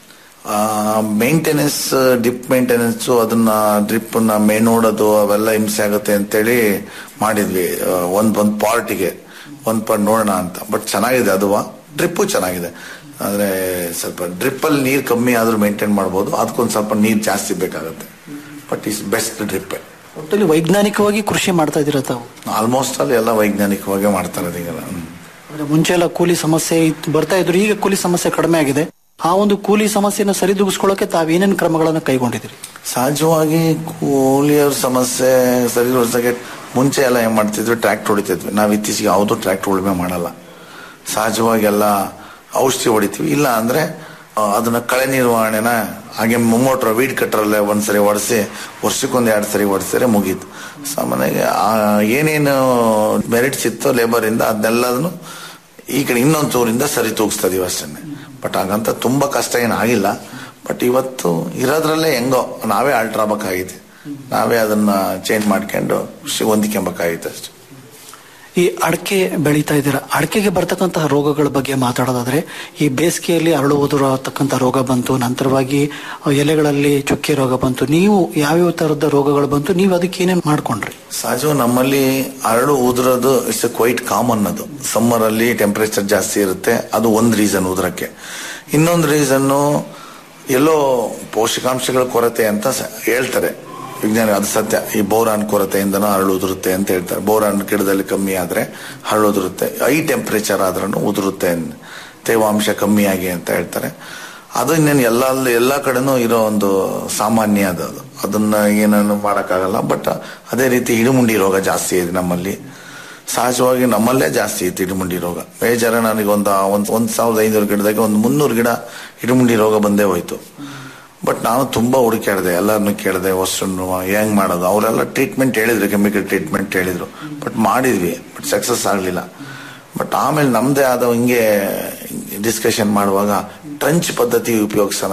ಮೇಂಟೆನೆನ್ಸ್ ಡಿಪ್ ಮೇಂಟೆನೆನ್ಸ್ ಅದನ್ನ ಡ್ರಿಪ್ ನ ಮೇ ನೋಡೋದು ಅವೆಲ್ಲ ಹಿಂಸೆ ಆಗುತ್ತೆ ಅಂತೇಳಿ ಮಾಡಿದ್ವಿ ಆ, ಒಂದ್ ಒಂದ್ ಪಾರ್ಟಿಗೆ ಒಂದ್ ಪಾರ್ಟ್ ನೋಡೋಣ ಅಂತ ಬಟ್ ಚೆನ್ನಾಗಿದೆ ಅದು ಡ್ರಿಪ್ಪು ಚೆನ್ನಾಗಿದೆ ಆದ್ರೆ ಸ್ವಲ್ಪ ಡ್ರಿಪ್ ಅಲ್ಲಿ ನೀರ್ ಕಮ್ಮಿ ಆದ್ರೂ ಮೇಂಟೈನ್ ಮಾಡ್ಬೋದು ಅದಕ್ಕೊಂದ್ ಸ್ವಲ್ಪ ನೀರ್ ಜಾಸ್ತಿ ಬೇಕಾಗುತ್ತೆ ಬಟ್ ಇಸ್ ಬೆಸ್ಟ್ ಡ್ರಿಪ್ ಒಟ್ಟಲ್ಲಿ ವೈಜ್ಞಾನಿಕವಾಗಿ ಕೃಷಿ ಮಾಡ್ತಾ ಇದ್ದೀರಾ ತಾವು ಆಲ್ಮೋಸ್ಟ್ ಅಲ್ಲಿ ಎಲ್ಲ ವೈಜ್ಞಾನಿಕವಾಗಿ ಮಾಡ್ತಾ ಇರೋದು ಈಗೆಲ್ಲ ಹ್ಮ್. ಅಂದ್ರೆ ಮುಂಚೆ ಎಲ್ಲ ಕೂಲಿ ಸಮಸ್ಯೆ ಇತ್ತು- ಬರ್ತಾ ಇದ್ರು ಈಗ ಕೂಲಿ ಸಮಸ್ಯೆ ಕಡಿಮೆ ಆಗಿದೆ ಆ ಒಂದು ಕೂಲಿ ಸಮಸ್ಯೆನ ಸರಿದೂಗಿಸ್ಕೊಳ್ಳೋಕೆ ತಾವೇನೇನು ಕ್ರಮಗಳನ್ನು ಕೈಗೊಂಡಿದ್ದೀರಿ ಸಹಜವಾಗಿ ಕೂಲಿಯವ್ರ ಸಮಸ್ಯೆ ಸರಿದೂಡ್ಸಕ್ಕೆ ಮುಂಚೆ ಎಲ್ಲ ಏನ್ ಮಾಡ್ತಿದ್ವಿ ಟ್ರ್ಯಾಕ್ಟರ್ ಹೊಡಿತಿದ್ವಿ ನಾವು ಇತ್ತೀಚೆಗೆ ಯಾವುದು ಟ್ರ್ಯಾಕ್ಟರ್ ಉಳುಮೆ ಮಾಡಲ್ಲ ಸಹಜವಾಗಿ ಎಲ್ಲ ಔಷಧಿ ಹೊಡಿತೀವಿ ಇಲ್ಲ ಅಂದ್ರೆ ಆ, ಅದನ್ನ ಕಳೆ ನಿರ್ವಹಣೆನ ಹಾಗೆ ಮೋಟ್ರ್ ವೀಡ್ ಕಟ್ಟರಲ್ಲೇ ಒಂದ್ಸರಿ ಹೊಡೆಸಿ ವರ್ಷಕ್ಕೊಂದ್ ಎರಡು ಸರಿ ಹೊಡೆಸಿದ್ರೆ ಮುಗೀತು ಸಾಮಾನ್ಯವಾಗಿ ಆ ಏನೇನು ಮೆರಿಟ್ಸ್ ಇತ್ತು ಲೇಬರ್ ಇಂದ ಅದನ್ನೆಲ್ಲದನ್ನು ಈ ಕಡೆ ಇನ್ನೊಂದು ಚೂರಿಂದ ಸರಿ ತೂಗಿಸ್ತಾ ಇದೀವಿ ಅಷ್ಟೇ ಬಟ್ ಹಾಗಂತ ತುಂಬಾ ಕಷ್ಟ ಏನು ಆಗಿಲ್ಲ ಬಟ್ ಇವತ್ತು ಇರೋದ್ರಲ್ಲೇ ಹೆಂಗೋ ನಾವೇ ಆಲ್ಟ್ರ್ ಆಗ್ಬೇಕಾಗಿದೆ ನಾವೇ ಅದನ್ನ ಚೇಂಜ್ ಮಾಡ್ಕೊಂಡು ಖುಷಿ ಹೊಂದಿಕೊಂಬೇಕಾಗಿತ್ತು ಅಷ್ಟೇ ಈ ಅಡಕೆ ಬೆಳೀತಾ ಇದ್ದೀರಾ ಅಡಕೆಗೆ ಬರ್ತಕ್ಕಂತಹ ರೋಗಗಳ ಬಗ್ಗೆ ಮಾತಾಡೋದಾದ್ರೆ ಈ ಬೇಸಿಗೆಯಲ್ಲಿ ಅರಳುವುದರತಕ್ಕಂಥ ರೋಗ ಬಂತು ನಂತರವಾಗಿ ಆ, ಎಲೆಗಳಲ್ಲಿ ಚುಕ್ಕೆ ರೋಗ ಬಂತು ನೀವು ಯಾವ್ಯಾವ ತರದ ರೋಗಗಳು ಬಂತು ನೀವು ಅದಕ್ಕೆ ಏನೇನು ಮಾಡ್ಕೊಂಡ್ರಿ ಸಹಜ ನಮ್ಮಲ್ಲಿ ಅರಳು ಉದುರೋದು ಇಟ್ಸ್ ಕ್ವೈಟ್ ಕಾಮನ್ ಅದು ಸಮ್ಮರ್ ಅಲ್ಲಿ ಟೆಂಪರೇಚರ್ ಜಾಸ್ತಿ ಇರುತ್ತೆ ಅದು ಒಂದು ರೀಸನ್ ಉದುರಕ್ಕೆ ಇನ್ನೊಂದು ರೀಸನ್ನು ಎಲ್ಲೋ ಪೋಷಕಾಂಶಗಳ ಕೊರತೆ ಅಂತ ಸ- ಹೇಳ್ತಾರೆ ವಿಜ್ಞಾನಿ ಅದು ಸತ್ಯ ಈ ಬೋರಾನ್ ಕೊರತೆಯಿಂದನೂ ಹರಳು ಉದುರುತ್ತೆ ಅಂತ ಹೇಳ್ತಾರೆ ಬೋರಾನ್ ಗಿಡದಲ್ಲಿ ಕಮ್ಮಿ ಆದ್ರೆ ಹರಳು ಉದುರುತ್ತೆ ಹೈ ಟೆಂಪರೇಚರ್ ಆದ್ರೂ ಉದುರುತ್ತೆ ಅನ್- ತೇವಾಂಶ ಕಮ್ಮಿಯಾಗಿ ಅಂತ ಹೇಳ್ತಾರೆ ಅದು ಇನ್ನೇನು ಎಲ್ಲ ಎಲ್ಲ ಕಡೆನೂ ಇರೋ ಒಂದು ಸಾಮಾನ್ಯ ಅದು ಅದು. ಅದನ್ನ ಏನನ್ನು ಮಾಡೋಕ್ಕಾಗಲ್ಲ ಬಟ್ ಅದೇ ರೀತಿ ಇಡುಮುಂಡಿ ರೋಗ ಜಾಸ್ತಿ ಇದೆ ನಮ್ಮಲ್ಲಿ ಸಹಜವಾಗಿ ನಮ್ಮಲ್ಲೇ ಜಾಸ್ತಿ ಇತ್ತು ಇಡುಮುಂಡಿ ರೋಗ ಬೇಜಾರ ನನಗೆ ಒಂದು ಒಂದ್ ಒಂದ್ ಸಾವಿರದ ಐನೂರು ಗಿಡದಾಗ ಒಂದು ಮುನ್ನೂರು ಗಿಡ ಇಡುಮುಂಡಿ ರೋಗ ಬಂದೇ ಹೋಯ್ತು ಬಟ್ ನಾನು ತುಂಬಾ ಹುಡುಕಾಡಿದೆ ಎಲ್ಲರನ್ನು ಕೇಳಿದೆ ಹೊಸನ್ನು ಹೆಂಗ್ ಮಾಡೋದು ಅವರೆಲ್ಲ ಟ್ರೀಟ್ಮೆಂಟ್ ಹೇಳಿದ್ರು ಕೆಮಿಕಲ್ ಟ್ರೀಟ್ಮೆಂಟ್ ಹೇಳಿದ್ರು ಬಟ್ ಮಾಡಿದ್ವಿ ಬಟ್ ಸಕ್ಸಸ್ ಆಗಲಿಲ್ಲ ಬಟ್ ಆಮೇಲೆ ನಮ್ದೇ ಆದ ಹಿಂಗೆ ಡಿಸ್ಕಷನ್ ಮಾಡುವಾಗ ಟ್ರಂಚ್ ಪದ್ಧತಿ ಉಪಯೋಗಿಸೋಣ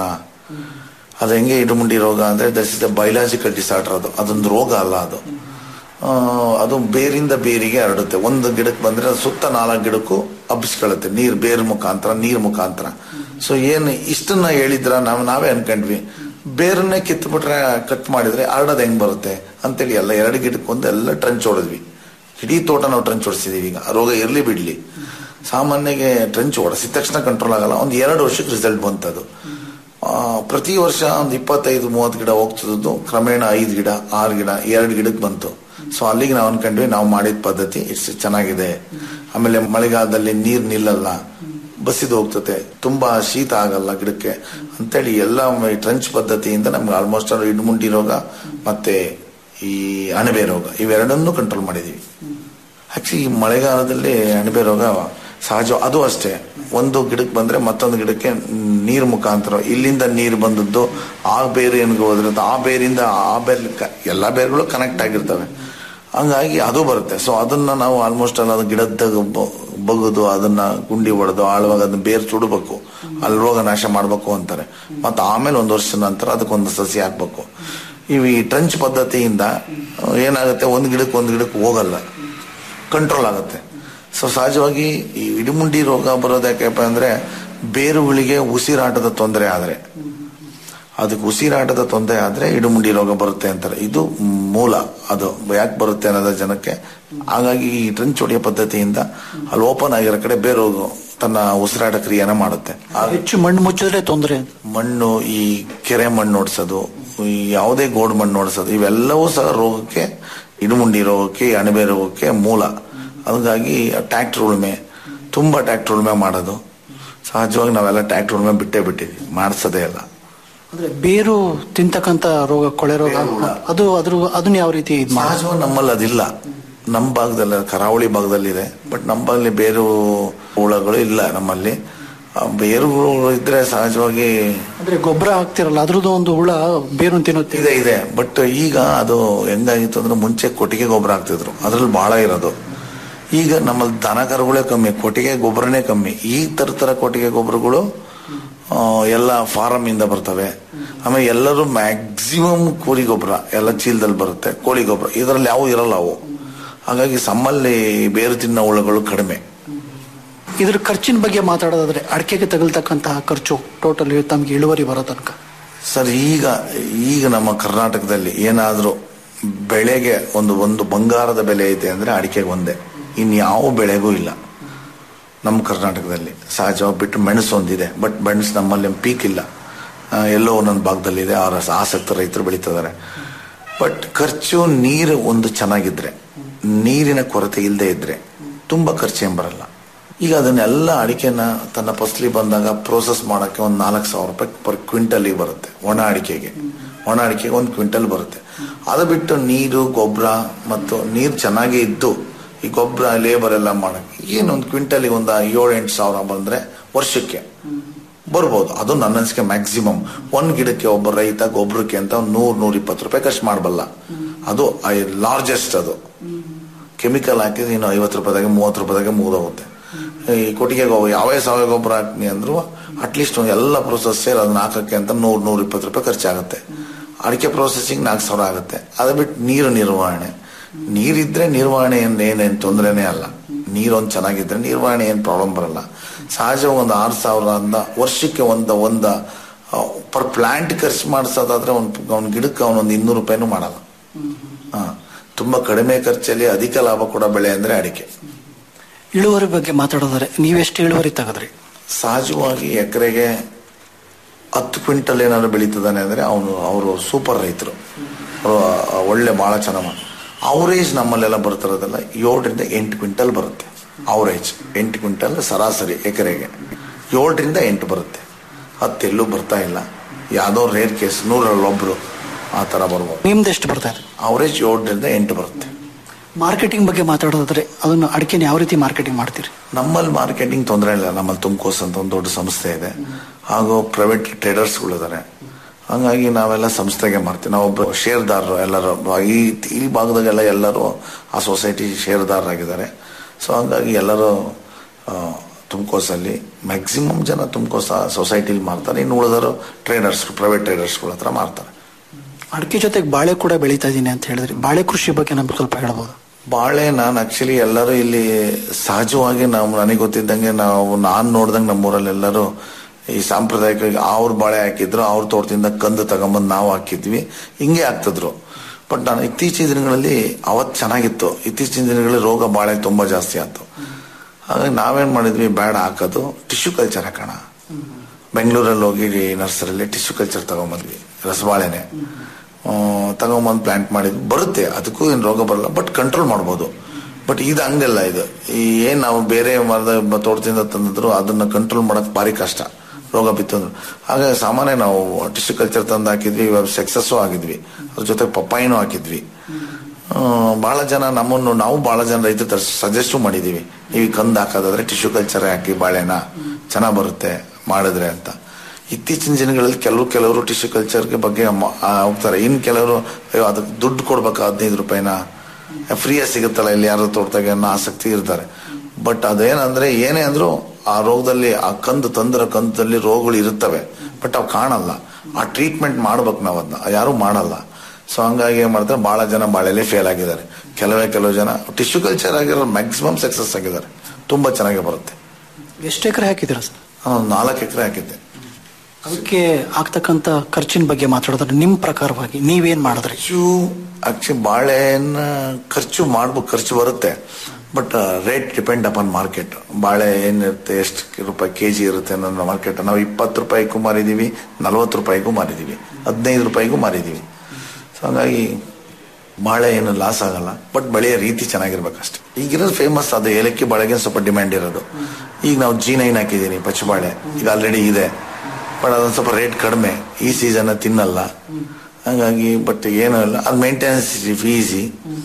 ಅದು ಹೆಂಗೆ ಇಡುಮುಂಡಿ ರೋಗ ಅಂದ್ರೆ that is the biological disorder ಅದು ಅದೊಂದು ರೋಗ ಅಲ್ಲ ಅದು ಆ, ಅದು ಬೇರಿಂದ ಬೇರಿಗೆ ಹರಡುತ್ತೆ ಒಂದು ಗಿಡಕ್ಕೆ ಬಂದ್ರೆ ಅದು ಸುತ್ತ ನಾಲ್ಕು ಗಿಡಕ್ಕೂ ಹಬ್ಬಿಸ್ಕೊಳ್ಳುತ್ತೆ ನೀರ್ ಬೇರ್ ಮುಖಾಂತರ ನೀರ್ ಮುಖಾಂತರ ಸೊ ಏನ್ ಇಷ್ಟನ್ನ ಹೇಳಿದ್ರ ನಾವು ನಾವೇ ಅನ್ಕೊಂಡ್ವಿ ಬೇರನ್ನೇ ಕಿತ್ಬಿಟ್ರೆ ಕಟ್ ಮಾಡಿದ್ರೆ ಹರಡೋದು ಹೆಂಗ್ ಬರುತ್ತೆ ಅಂತೇಳಿ ಎಲ್ಲ ಎರಡು ಗಿಡಕ್ಕೆ ಒಂದು ಎಲ್ಲ ಟ್ರಂಚ್ ಹೊಡೆದ್ವಿ ಇಡೀ ತೋಟ ನಾವು ಟ್ರಂಚ್ ಹೊಡಿಸಿದೀವಿ ಈಗ ರೋಗ ಇರ್ಲಿ ಬಿಡ್ಲಿ ಸಾಮಾನ್ಯಗೆ ಟ್ರಂಚ್ ಹೊಡೆಸಿದ ತಕ್ಷಣ ಕಂಟ್ರೋಲ್ ಆಗಲ್ಲ ಒಂದು ಎರಡು ವರ್ಷಕ್ಕೆ ರಿಸಲ್ಟ್ ಬಂತದು ಆ, ಪ್ರತಿ ವರ್ಷ ಒಂದು ಇಪ್ಪತ್ತೈದು ಮೂವತ್ತು ಗಿಡ ಹೋಗ್ತಿದ್ದು ಕ್ರಮೇಣ ಐದು ಗಿಡ ಆರು ಗಿಡ ಎರಡು ಗಿಡಕ್ಕೆ ಬಂತು ಸೊ ಅಲ್ಲಿಗೆ ನಾವು ಅನ್ಕೊಂಡ್ವಿ ನಾವು ಮಾಡಿದ ಪದ್ಧತಿ ಇಷ್ಟು ಚೆನ್ನಾಗಿದೆ ಆಮೇಲೆ ಮಳೆಗಾಲದಲ್ಲಿ ನೀರ್ ನಿಲ್ಲಲ್ಲ ಬಸಿದು ಹೋಗ್ತತೆ ತುಂಬಾ ಶೀತ ಆಗಲ್ಲ ಗಿಡಕ್ಕೆ ಅಂತೇಳಿ ಎಲ್ಲ ಟ್ರಂಚ್ ಪದ್ಧತಿಯಿಂದ ನಮ್ಗೆ ಆಲ್ಮೋಸ್ಟ್ ಇಡ್ಮುಂಡಿ ರೋಗ ಮತ್ತೆ ಈ ಅಣಬೆ ರೋಗ ಇವೆರಡನ್ನೂ ಕಂಟ್ರೋಲ್ ಮಾಡಿದೀವಿ ಆಕ್ಚುಲಿ ಈ ಮಳೆಗಾಲದಲ್ಲಿ ಅಣಬೆ ರೋಗ ಸಹಜ ಅದು ಅಷ್ಟೇ ಒಂದು ಗಿಡಕ್ಕೆ ಬಂದ್ರೆ ಮತ್ತೊಂದು ಗಿಡಕ್ಕೆ ನೀರ್ ಮುಖಾಂತರ ಇಲ್ಲಿಂದ ನೀರು ಬಂದದ್ದು ಆ ಬೇರು ಏನ್ಗೆ ಹೋದ್ರೆ ಆ ಬೇರಿಂದ ಆ ಬೇರ್ ಎಲ್ಲಾ ಬೇರುಗಳು ಕನೆಕ್ಟ್ ಆಗಿರ್ತವೆ ಹಂಗಾಗಿ ಅದು ಬರುತ್ತೆ ಸೊ ಅದನ್ನ ನಾವು ಆಲ್ಮೋಸ್ಟ್ ಅಲ್ಲ ಅದು ಗಿಡದ ಬಗ್ದು ಅದನ್ನ ಗುಂಡಿ ಹೊಡೆದು ಆಳುವಾಗ ಅದನ್ನ ಬೇರು ಸುಡಬೇಕು ಅಲ್ಲಿ ರೋಗ ನಾಶ ಮಾಡ್ಬೇಕು ಅಂತಾರೆ ಮತ್ತೆ ಆಮೇಲೆ ಒಂದು ವರ್ಷದ ನಂತರ ಅದಕ್ಕೊಂದು ಸಸಿ ಹಾಕ್ಬೇಕು ಇವು ಈ ಟ್ರಂಚ್ ಪದ್ಧತಿಯಿಂದ ಏನಾಗುತ್ತೆ ಒಂದು ಗಿಡಕ್ಕೆ ಒಂದು ಗಿಡಕ್ಕೆ ಹೋಗಲ್ಲ ಕಂಟ್ರೋಲ್ ಆಗುತ್ತೆ ಸೊ ಸಹಜವಾಗಿ ಈ ಇಡಿಮುಂಡಿ ರೋಗ ಬರೋದು ಯಾಕಪ್ಪ ಅಂದ್ರೆ ಬೇರುಗಳಿಗೆ ಉಸಿರಾಟದ ತೊಂದರೆ ಆದ್ರೆ ಅದಕ್ಕೆ ಉಸಿರಾಟದ ತೊಂದರೆ ಆದ್ರೆ ಇಡುಮುಂಡಿ ರೋಗ ಬರುತ್ತೆ ಅಂತಾರೆ ಇದು ಮೂಲ ಅದು ಯಾಕೆ ಬರುತ್ತೆ ಅನ್ನೋದ ಜನಕ್ಕೆ ಹಾಗಾಗಿ ಈ ಟ್ರೆಂಚ್ ಹೊಡೆಯೋ ಪದ್ಧತಿಯಿಂದ ಅಲ್ಲಿ ಓಪನ್ ಆಗಿರೋ ಕಡೆ ಬೇರು ತನ್ನ ಉಸಿರಾಟ ಕ್ರಿಯೆನ ಮಾಡುತ್ತೆ ಆ- ಹೆಚ್ಚು ಮಣ್ಣು ಮುಚ್ಚಿದ್ರೆ ತೊಂದರೆ ಮಣ್ಣು ಈ ಕೆರೆ ಮಣ್ಣು ಓಡಿಸೋದು ಈ ಯಾವುದೇ ಗೋಡ್ ಮಣ್ಣು ಓಡಿಸೋದು ಇವೆಲ್ಲವೂ ಸಹ ರೋಗಕ್ಕೆ ಇಡುಮುಂಡಿ ರೋಗಕ್ಕೆ ಈ ಅಣಬೆ ರೋಗಕ್ಕೆ ಮೂಲ ಹಾಗಾಗಿ ಟ್ಯಾಕ್ಟರ್ ಉಳುಮೆ ತುಂಬಾ ಟ್ಯಾಕ್ಟರ್ ಉಳುಮೆ ಮಾಡೋದು ಸಹಜವಾಗಿ ನಾವೆಲ್ಲ ಟ್ಯಾಕ್ಟರ್ ಉಳುಮೆ ಬಿಟ್ಟೇ ಬಿಟ್ಟಿದ್ವಿ ಮಾಡಿಸೋದೇ ಇಲ್ಲ ಅಂದ್ರೆ ಬೇರು ತಿಂತಕ್ಕಂತ ರೋಗ ಕೊಳೆ ರೋಗ ಅದು ಅದ್ರ ಅದನ್ನ ಯಾವ ರೀತಿ ಇದ್ ಮಾಡಿ ಸಹಜವಾಗಿ ನಮ್ಮಲ್ಲಿ ಅದಿಲ್ಲ ನಮ್ಮ ಭಾಗದಲ್ಲಿ ಕರಾವಳಿ ಭಾಗದಲ್ಲಿದೆ ಬಟ್ ನಮ್ಮಲ್ಲಿ ಬೇರು ಹುಳಗಳು ಇಲ್ಲ ನಮ್ಮಲ್ಲಿ ಆ, ಬೇರುಗಳು ಇದ್ರೆ ಸಹಜವಾಗಿ ಅಂದ್ರೆ ಗೊಬ್ಬರ ಹಾಕ್ತಿರಲ್ಲ ಅದ್ರದ್ದು ಒಂದು ಹುಳ ಬೇರು ತಿನ್ನುತ್ತೆ ಇದೆ ಇದೆ ಬಟ್ ಈಗ ಅದು ಹೆಂಗಾಗಿತ್ತು ಅಂದ್ರೆ ಮುಂಚೆ ಕೊಟ್ಟಿಗೆ ಗೊಬ್ಬರ ಹಾಕ್ತಿದ್ರು ಅದ್ರಲ್ಲಿ ಬಹಳ ಇರೋದು ಈಗ ನಮ್ಮಲ್ಲಿ ದನ ಕರುಗಳೇ ಕಮ್ಮಿ ಕೊಟ್ಟಿಗೆ ಗೊಬ್ಬರನೇ ಕಮ್ಮಿ ಈ ತರ ತರ ಕೊಟ್ಟಿಗೆ ಗೊಬ್ಬರಗಳು ಆ, ಎಲ್ಲ ಫಾರಂ ಇಂದ ಬರ್ತವೆ ಆಮೇಲೆ ಎಲ್ಲರೂ ಮ್ಯಾಕ್ಸಿಮಮ್ ಕೋಳಿ ಗೊಬ್ಬರ ಎಲ್ಲ ಚೀಲದಲ್ಲಿ ಬರುತ್ತೆ ಕೋಳಿ ಗೊಬ್ಬರ ಇದರಲ್ಲಿ ಯಾವ ಇರಲ್ಲ ಅವು ಹಾಗಾಗಿ ಸಮ್ಮಲ್ಲಿ ಬೇರು ತಿನ್ನೋ ಹುಳುಗಳು ಕಡಿಮೆ ಇದ್ರ ಖರ್ಚಿನ ಬಗ್ಗೆ ಮಾತಾಡೋದಾದ್ರೆ ಅಡಿಕೆಗೆ ತಗಲ್ತಕ್ಕಂತಹ ಖರ್ಚು ಟೋಟಲ್ ತಮ್ಗೆ ಇಳುವರಿ ಬರೋ ತನಕ ಸರ್ ಈಗ ಈಗ ನಮ್ಮ ಕರ್ನಾಟಕದಲ್ಲಿ ಏನಾದರೂ ಬೆಳೆಗೆ ಒಂದು ಒಂದು ಬಂಗಾರದ ಬೆಲೆ ಐತೆ ಅಂದ್ರೆ ಅಡಿಕೆಗೆ ಒಂದೇ ಇನ್ಯಾವ ಬೆಳೆಗೂ ಇಲ್ಲ ನಮ್ಮ ಕರ್ನಾಟಕದಲ್ಲಿ ಸಹಜವಾಗಿ ಬಿಟ್ಟು ಮೆಣಸು ಒಂದಿದೆ ಬಟ್ ಮೆಣಸು ನಮ್ಮಲ್ಲಿ ಪೀಕ್ ಇಲ್ಲ ಆ, ಎಲ್ಲೋ ಒಂದೊಂದು ಭಾಗದಲ್ಲಿದೆ ಅವರ ಆಸಕ್ತ ರೈತರು ಬೆಳೀತಿದ್ದಾರೆ ಬಟ್ ಖರ್ಚು ನೀರು ಒಂದು ಚೆನ್ನಾಗಿದ್ರೆ ನೀರಿನ ಕೊರತೆ ಇಲ್ಲದೆ ಇದ್ರೆ ತುಂಬಾ ಖರ್ಚು ಏನ್ ಬರಲ್ಲ ಈಗ ಅದನ್ನೆಲ್ಲ ಅಡಿಕೆನ ತನ್ನ ಫಸಲಿ ಬಂದಾಗ ಪ್ರೋಸೆಸ್ ಮಾಡೋಕ್ಕೆ ಒಂದು ನಾಲ್ಕು ಸಾವಿರ ರೂಪಾಯಿ ಪರ್ ಕ್ವಿಂಟಲಿಗೆ ಬರುತ್ತೆ ಒಣ ಅಡಿಕೆಗೆ ಒಣ ಅಡಿಕೆಗೆ ಒಂದು ಕ್ವಿಂಟಲ್ ಬರುತ್ತೆ ಅದು ಬಿಟ್ಟು ನೀರು ಗೊಬ್ಬರ ಮತ್ತು ನೀರು ಚೆನ್ನಾಗಿ ಇದ್ದು ಈ ಗೊಬ್ಬರ ಲೇಬರ್ ಎಲ್ಲ ಮಾಡಕ್ಕೆ ಏನು ಒಂದು ಕ್ವಿಂಟಲಿಗೆ ಒಂದು ಏಳು ಎಂಟು ಸಾವಿರ ಬಂದ್ರೆ ವರ್ಷಕ್ಕೆ ಬರ್ಬೋದು ಅದು ನನ್ನ ಅನಿಸಿಕೆ ಮ್ಯಾಕ್ಸಿಮಮ್ ಒಂದ್ ಗಿಡಕ್ಕೆ ಒಬ್ಬ ರೈತ ಗೊಬ್ಬರಕ್ಕೆ ಅಂತ ಒಂದು ನೂರ್ ನೂರ ಇಪ್ಪತ್ತು ರೂಪಾಯಿ ಖರ್ಚು ಮಾಡಬಲ್ಲ ಅದು ಲಾರ್ಜೆಸ್ಟ್ ಅದು ಕೆಮಿಕಲ್ ಹಾಕಿದ್ರೆ ಇನ್ನು ಐವತ್ತು ರೂಪಾಯಿದಾಗೆ ಮೂವತ್ತು ರೂಪಾಯಿದಾಗೆ ಮುಗಿದೋಗುತ್ತೆ ಈ ಕೊಟ್ಟಿಗೆ ಗೊಬ್ಬರ ಯಾವೇ ಸಾವಯವ ಗೊಬ್ಬರ ಹಾಕ್ನಿ ಅಂದ್ರು ಅಟ್ಲೀಸ್ಟ್ ಒಂದು ಎಲ್ಲ ಪ್ರೊಸೆಸ್ ಸೇರಿ ಅದನ್ನ ಹಾಕಕ್ಕೆ ಅಂತ ನೂರ್ ನೂರ ಇಪ್ಪತ್ತು ರೂಪಾಯಿ ಖರ್ಚಾಗುತ್ತೆ ಅಡಿಕೆ ಪ್ರೊಸೆಸಿಂಗ್ ನಾಲ್ಕು ಸಾವಿರ ಆಗುತ್ತೆ ಅದು ಬಿಟ್ಟು ನೀರು ನಿರ್ವಹಣೆ ನೀರಿದ್ರೆ ನಿರ್ವಹಣೆ ಏನ್ ಏನೇನು ತೊಂದರೆನೇ ಅಲ್ಲ ನೀರೊಂದು ಚೆನ್ನಾಗಿದ್ರೆ ನಿರ್ವಹಣೆ ಏನು ಪ್ರಾಬ್ಲಮ್ ಬರಲ್ಲ ಸಹಜ ಒಂದು ಆರು ಸಾವಿರದಿಂದ ವರ್ಷಕ್ಕೆ ಒಂದು ಒಂದು ಪರ್ ಪ್ಲಾಂಟ್ ಖರ್ಚು ಮಾಡಿಸೋದಾದ್ರೆ ಒಂದು ಅವ್ನ ಗಿಡಕ್ಕೆ ಅವನೊಂದು ಇನ್ನೂರು ರೂಪಾಯಿನೂ ಮಾಡಲ್ಲ ಹಾ ತುಂಬಾ ಕಡಿಮೆ ಖರ್ಚಲ್ಲಿ ಅಧಿಕ ಲಾಭ ಕೊಡೋ ಬೆಳೆ ಅಂದ್ರೆ ಅಡಿಕೆ ಇಳುವರಿ ಬಗ್ಗೆ ಮಾತಾಡೋದಾದ್ರೆ ನೀವೆಷ್ಟು ಇಳುವರಿ ತಗದ್ರಿ ಸಹಜವಾಗಿ ಎಕರೆಗೆ ಹತ್ತು ಕ್ವಿಂಟಲ್ ಏನಾದ್ರು ಬೆಳೀತದಾನೆ ಅಂದ್ರೆ ಅವನು ಅವರು ಸೂಪರ್ ರೈತರು ಅವರು ಒಳ್ಳೆ ಬಹಳ ಚೆನ್ನಾಗಿ ಮಾಡಿ ಅವರೇಜ್ ನಮ್ಮಲ್ಲೆಲ್ಲ ಬರ್ತಿರೋದೆಲ್ಲ ಏಳರಿಂದ ಎಂಟು ಕ್ವಿಂಟಲ್ ಬರುತ್ತೆ ಅವರೇಜ್ ಎಂಟು ಕ್ವಿಂಟಲ್ ಸರಾಸರಿ ಎಕರೆಗೆ ಏಳರಿಂದ ಎಂಟು ಬರುತ್ತೆ ಹತ್ತೆಲ್ಲೂ ಬರ್ತಾ ಇಲ್ಲ ಯಾವುದೋ ರೇರ್ ಕೇಸ್ ನೂರಲ್ಲಿ ಒಬ್ರು ಆ ಥರ ಬರ್ಬೋದು ನಿಮ್ದು ಎಷ್ಟು ಬರ್ತಾ ಇದೆ ಅವರೇಜ್ ಏಳರಿಂದ ಎಂಟು ಬರುತ್ತೆ ಮಾರ್ಕೆಟಿಂಗ್ ಬಗ್ಗೆ ಮಾತಾಡೋದಾದ್ರೆ ಅದನ್ನು ಅಡಿಕೆನ ಯಾವ ರೀತಿ ಮಾರ್ಕೆಟಿಂಗ್ ಮಾಡ್ತೀರಿ ನಮ್ಮಲ್ಲಿ ಮಾರ್ಕೆಟಿಂಗ್ ತೊಂದರೆ ಇಲ್ಲ ನಮ್ಮಲ್ಲಿ ತುಮಕೋಸ್ ಅಂತ ಒಂದು ದೊಡ್ಡ ಸಂಸ್ಥೆ ಇದೆ ಹಾಗೂ ಪ್ರೈವೇಟ್ ಟ್ರೇಡರ್ಸ್ಗಳಿದ್ದಾರೆ ಹಂಗಾಗಿ ನಾವೆಲ್ಲ ಸಂಸ್ಥೆಗೆ ಮಾಡ್ತೀವಿ ನಾವೊಬ್ಬ ಷೇರ್ದಾರರು ಎಲ್ಲರೂ ಈ ಈ ಭಾಗದಾಗೆಲ್ಲ ಎಲ್ಲರೂ ಆ ಸೊಸೈಟಿ ಷೇರ್ದಾರರಾಗಿದ್ದಾರೆ ಸೊ ಹಂಗಾಗಿ ಎಲ್ಲರೂ ತುಮಕೋಸಲ್ಲಿ ಮ್ಯಾಕ್ಸಿಮಮ್ ಜನ ತುಮಕೋಸ ಸೊಸೈಟಿಲಿ ಮಾರ್ತಾರೆ ಇನ್ನು ಉಳಿದವರು ಟ್ರೇಡರ್ಸ್ ಪ್ರೈವೇಟ್ ಟ್ರೇಡರ್ಸ್ಗಳ ಹತ್ರ ಮಾರ್ತಾರೆ ಅಡಿಕೆ ಜೊತೆಗೆ ಬಾಳೆ ಕೂಡ ಬೆಳೀತಾ ಇದೀನಿ ಅಂತ ಹೇಳಿದ್ರಿ ಬಾಳೆ ಕೃಷಿ ಬಗ್ಗೆ ನಮ್ಗೆ ಸ್ವಲ್ಪ ಹೇಳ್ಬೋದು ಬಾಳೆ ನಾನು ಆಕ್ಚುಲಿ ಎಲ್ಲರೂ ಇಲ್ಲಿ ಸಹಜವಾಗಿ ನಾವು ನನಗೆ ಗೊತ್ತಿದ್ದಂಗೆ ನಾವು ನಾನು ನೋಡ್ದಂಗೆ ನಮ್ಮೂರಲ್ಲಿ ಎಲ್ಲರೂ ಈ ಸಾಂಪ್ರದಾಯಿಕ ಅವ್ರ ಬಾಳೆ ಹಾಕಿದ್ರು ಅವ್ರ ತೋಟದಿಂದ ಕಂದು ತಗೊಂಬಂದು ನಾವು ಹಾಕಿದ್ವಿ ಹಿಂಗೆ ಆಗ್ತಿದ್ರು ಬಟ್ ನಾನು ಇತ್ತೀಚಿನ ದಿನಗಳಲ್ಲಿ ಅವತ್ತು ಚೆನ್ನಾಗಿತ್ತು ಇತ್ತೀಚಿನ ದಿನಗಳಲ್ಲಿ ರೋಗ ಬಾಳೆ ತುಂಬಾ ಜಾಸ್ತಿ ಆಯ್ತು ಹಾಗಾಗಿ ನಾವೇನ್ ಮಾಡಿದ್ವಿ ಬೇಡ ಹಾಕೋದು ಟಿಶ್ಯೂ ಕಲ್ಚರ್ ಹಾಕೋಣ ಬೆಂಗಳೂರಲ್ಲಿ ಹೋಗಿ ನರ್ಸರಿಯಲ್ಲಿ ಟಿಶ್ಯೂ ಕಲ್ಚರ್ ತಗೊಂಬಂದ್ವಿ ರಸಬಾಳೆನೆ ಆ, ತಗೊಂಬಂದು ಪ್ಲಾಂಟ್ ಮಾಡಿದ್ವಿ ಬರುತ್ತೆ ಅದಕ್ಕೂ ಏನು ರೋಗ ಬರಲ್ಲ ಬಟ್ ಕಂಟ್ರೋಲ್ ಮಾಡ್ಬೋದು ಬಟ್ ಇದು ಹಂಗಲ್ಲ ಇದು ಈ ಏನ್ ನಾವು ಬೇರೆ ಮರದ ಬ- ತೋಟದಿಂದ ತಂದಿದ್ರು ಅದನ್ನ ಕಂಟ್ರೋಲ್ ಮಾಡಕ್ ಭಾರಿ ಕಷ್ಟ ರೋಗ ಬಿತ್ತಂದ್ರು ಹಾಗಾಗಿ ಸಾಮಾನ್ಯ ನಾವು ಟಿಶ್ಯೂ ಕಲ್ಚರ್ ತಂದು ಹಾಕಿದ್ವಿ ಇವಾಗ ಸಕ್ಸಸ್ಸು ಆಗಿದ್ವಿ ಅದ್ರ ಜೊತೆ ಪಪ್ಪಾಯಿನೂ ಹಾಕಿದ್ವಿ ಆ, ಬಹಳ ಜನ ನಮ್ಮನ್ನು ನಾವು ಬಹಳ ಜನ ರೈತರು ಸಜೆಸ್ಟು ಮಾಡಿದೀವಿ ನೀವು ಕಂದು ಹಾಕೋದಾದ್ರೆ ಟಿಶ್ಯೂ ಕಲ್ಚರ್ ಹಾಕಿ ಬಾಳೆನ ಚೆನ್ನಾಗ್ ಬರುತ್ತೆ ಮಾಡಿದ್ರೆ ಅಂತ ಇತ್ತೀಚಿನ ದಿನಗಳಲ್ಲಿ ಕೆಲವು ಕೆಲವರು ಟಿಶ್ಯೂ ಕಲ್ಚರ್ಗೆ ಬಗ್ಗೆ ಮ- ಆ, ಹೋಗ್ತಾರೆ ಇನ್ ಕೆಲವರು ಅಯ್ಯೋ ಅದಕ್ಕೆ ದುಡ್ಡು ಕೊಡ್ಬೇಕು ಹದಿನೈದು ರೂಪಾಯಿನ ಫ್ರೀಯಾಗಿ ಸಿಗುತ್ತಲ್ಲ ಇಲ್ಲಿ ಯಾರು ತೋಟದಾಗ ಅನ್ನೋ ಆಸಕ್ತಿ ಇರ್ತಾರೆ ಬಟ್ ಅದೇನಂದ್ರೆ ಏನೇ ಅಂದ್ರೂ ಆ ರೋಗದಲ್ಲಿ ಆ ಕಂದು ತಂದ್ರ ಕಂದಲ್ಲಿ ರೋಗಗಳು ಇರುತ್ತವೆ ಬಟ್ ಅವು ಕಾಣಲ್ಲ ಆ ಟ್ರೀಟ್ಮೆಂಟ್ ಮಾಡ್ಬೇಕು ನಾವು ಅದನ್ನ ಯಾರು ಮಾಡಲ್ಲ ಸೊ ಹಂಗಾಗಿ ಏನ್ ಮಾಡ್ತಾರೆ ಬಹಳ ಜನ ಬಾಳೆಲೆ ಫೇಲ್ ಆಗಿದ್ದಾರೆ ಕೆಲವೇ ಕೆಲವು ಜನ ಟಿಶ್ಯೂ ಕಲ್ಚರ್ ಆಗಿರೋ ಮ್ಯಾಕ್ಸಿಮಮ್ ಸಕ್ಸಸ್ ಆಗಿದ್ದಾರೆ ತುಂಬಾ ಚೆನ್ನಾಗಿ ಬರುತ್ತೆ ಎಷ್ಟು ಎಕರೆ ಹಾಕಿದ್ದೀರಾ ಸರ್ ನಾನು ಒಂದು ನಾಲ್ಕು ಎಕರೆ ಹಾಕಿದ್ದೆ ಅದಕ್ಕೆ ಆಗ್ತಕ್ಕಂತ ಖರ್ಚಿನ ಬಗ್ಗೆ ಮಾತಾಡೋದಾದ್ರೆ ನಿಮ್ ಪ್ರಕಾರವಾಗಿ ನೀವೇನ್ ಮಾಡಿದ್ರಿ ಖರ್ಚು ಆಕ್ಚುಲಿ ಬಾಳೆನ ಖರ್ಚು ಮಾಡ್ಬೇಕು ಖರ್ಚು ಬರುತ್ತೆ but rate depend upon market ಬಾಳೆ ಏನಿರುತ್ತೆ ಎಷ್ಟು ರೂಪಾಯಿ ಕೆ ಜಿ ಇರುತ್ತೆ ಅನ್ನೋ ಮಾರ್ಕೆಟ್ ನಾವು ಇಪ್ಪತ್ತು ರೂಪಾಯಿಗೂ ಮಾರಿದೀವಿ ನಲ್ವತ್ತು ರೂಪಾಯಿಗೂ ಮಾರಿದೀವಿ ಹದಿನೈದು ರೂಪಾಯಿಗೂ ಮಾರಿದೀವಿ ಸೊ ಹಾಗಾಗಿ ಬಾಳೆ ಏನು ಲಾಸ್ ಆಗಲ್ಲ ಬಟ್ ಬೆಳೆಯ ರೀತಿ ಚೆನ್ನಾಗಿರ್ಬೇಕಷ್ಟೆ ಈಗಿರೋದು ಫೇಮಸ್ ಅದು ಏಲಕ್ಕಿ ಬಾಳೆಗೆ ಸ್ವಲ್ಪ ಡಿಮ್ಯಾಂಡ್ ಇರೋದು ಈಗ ನಾವು ಜಿ ನೈನ್ ಹಾಕಿದ್ದೀನಿ ಪಚ್ಚಬಾಳೆ ಈಗ ಆಲ್ರೆಡಿ ಇದೆ ಬಟ್ ಅದೊಂದು ಸ್ವಲ್ಪ ರೇಟ್ ಕಡಿಮೆ ಈ ಸೀಸನ್ ತಿನ್ನಲ್ಲ ಹಾಗಾಗಿ ಬಟ್ ಏನೂ ಇಲ್ಲ ಅದು ಮೇಂಟೆನೆನ್ಸ್ ಈಸಿ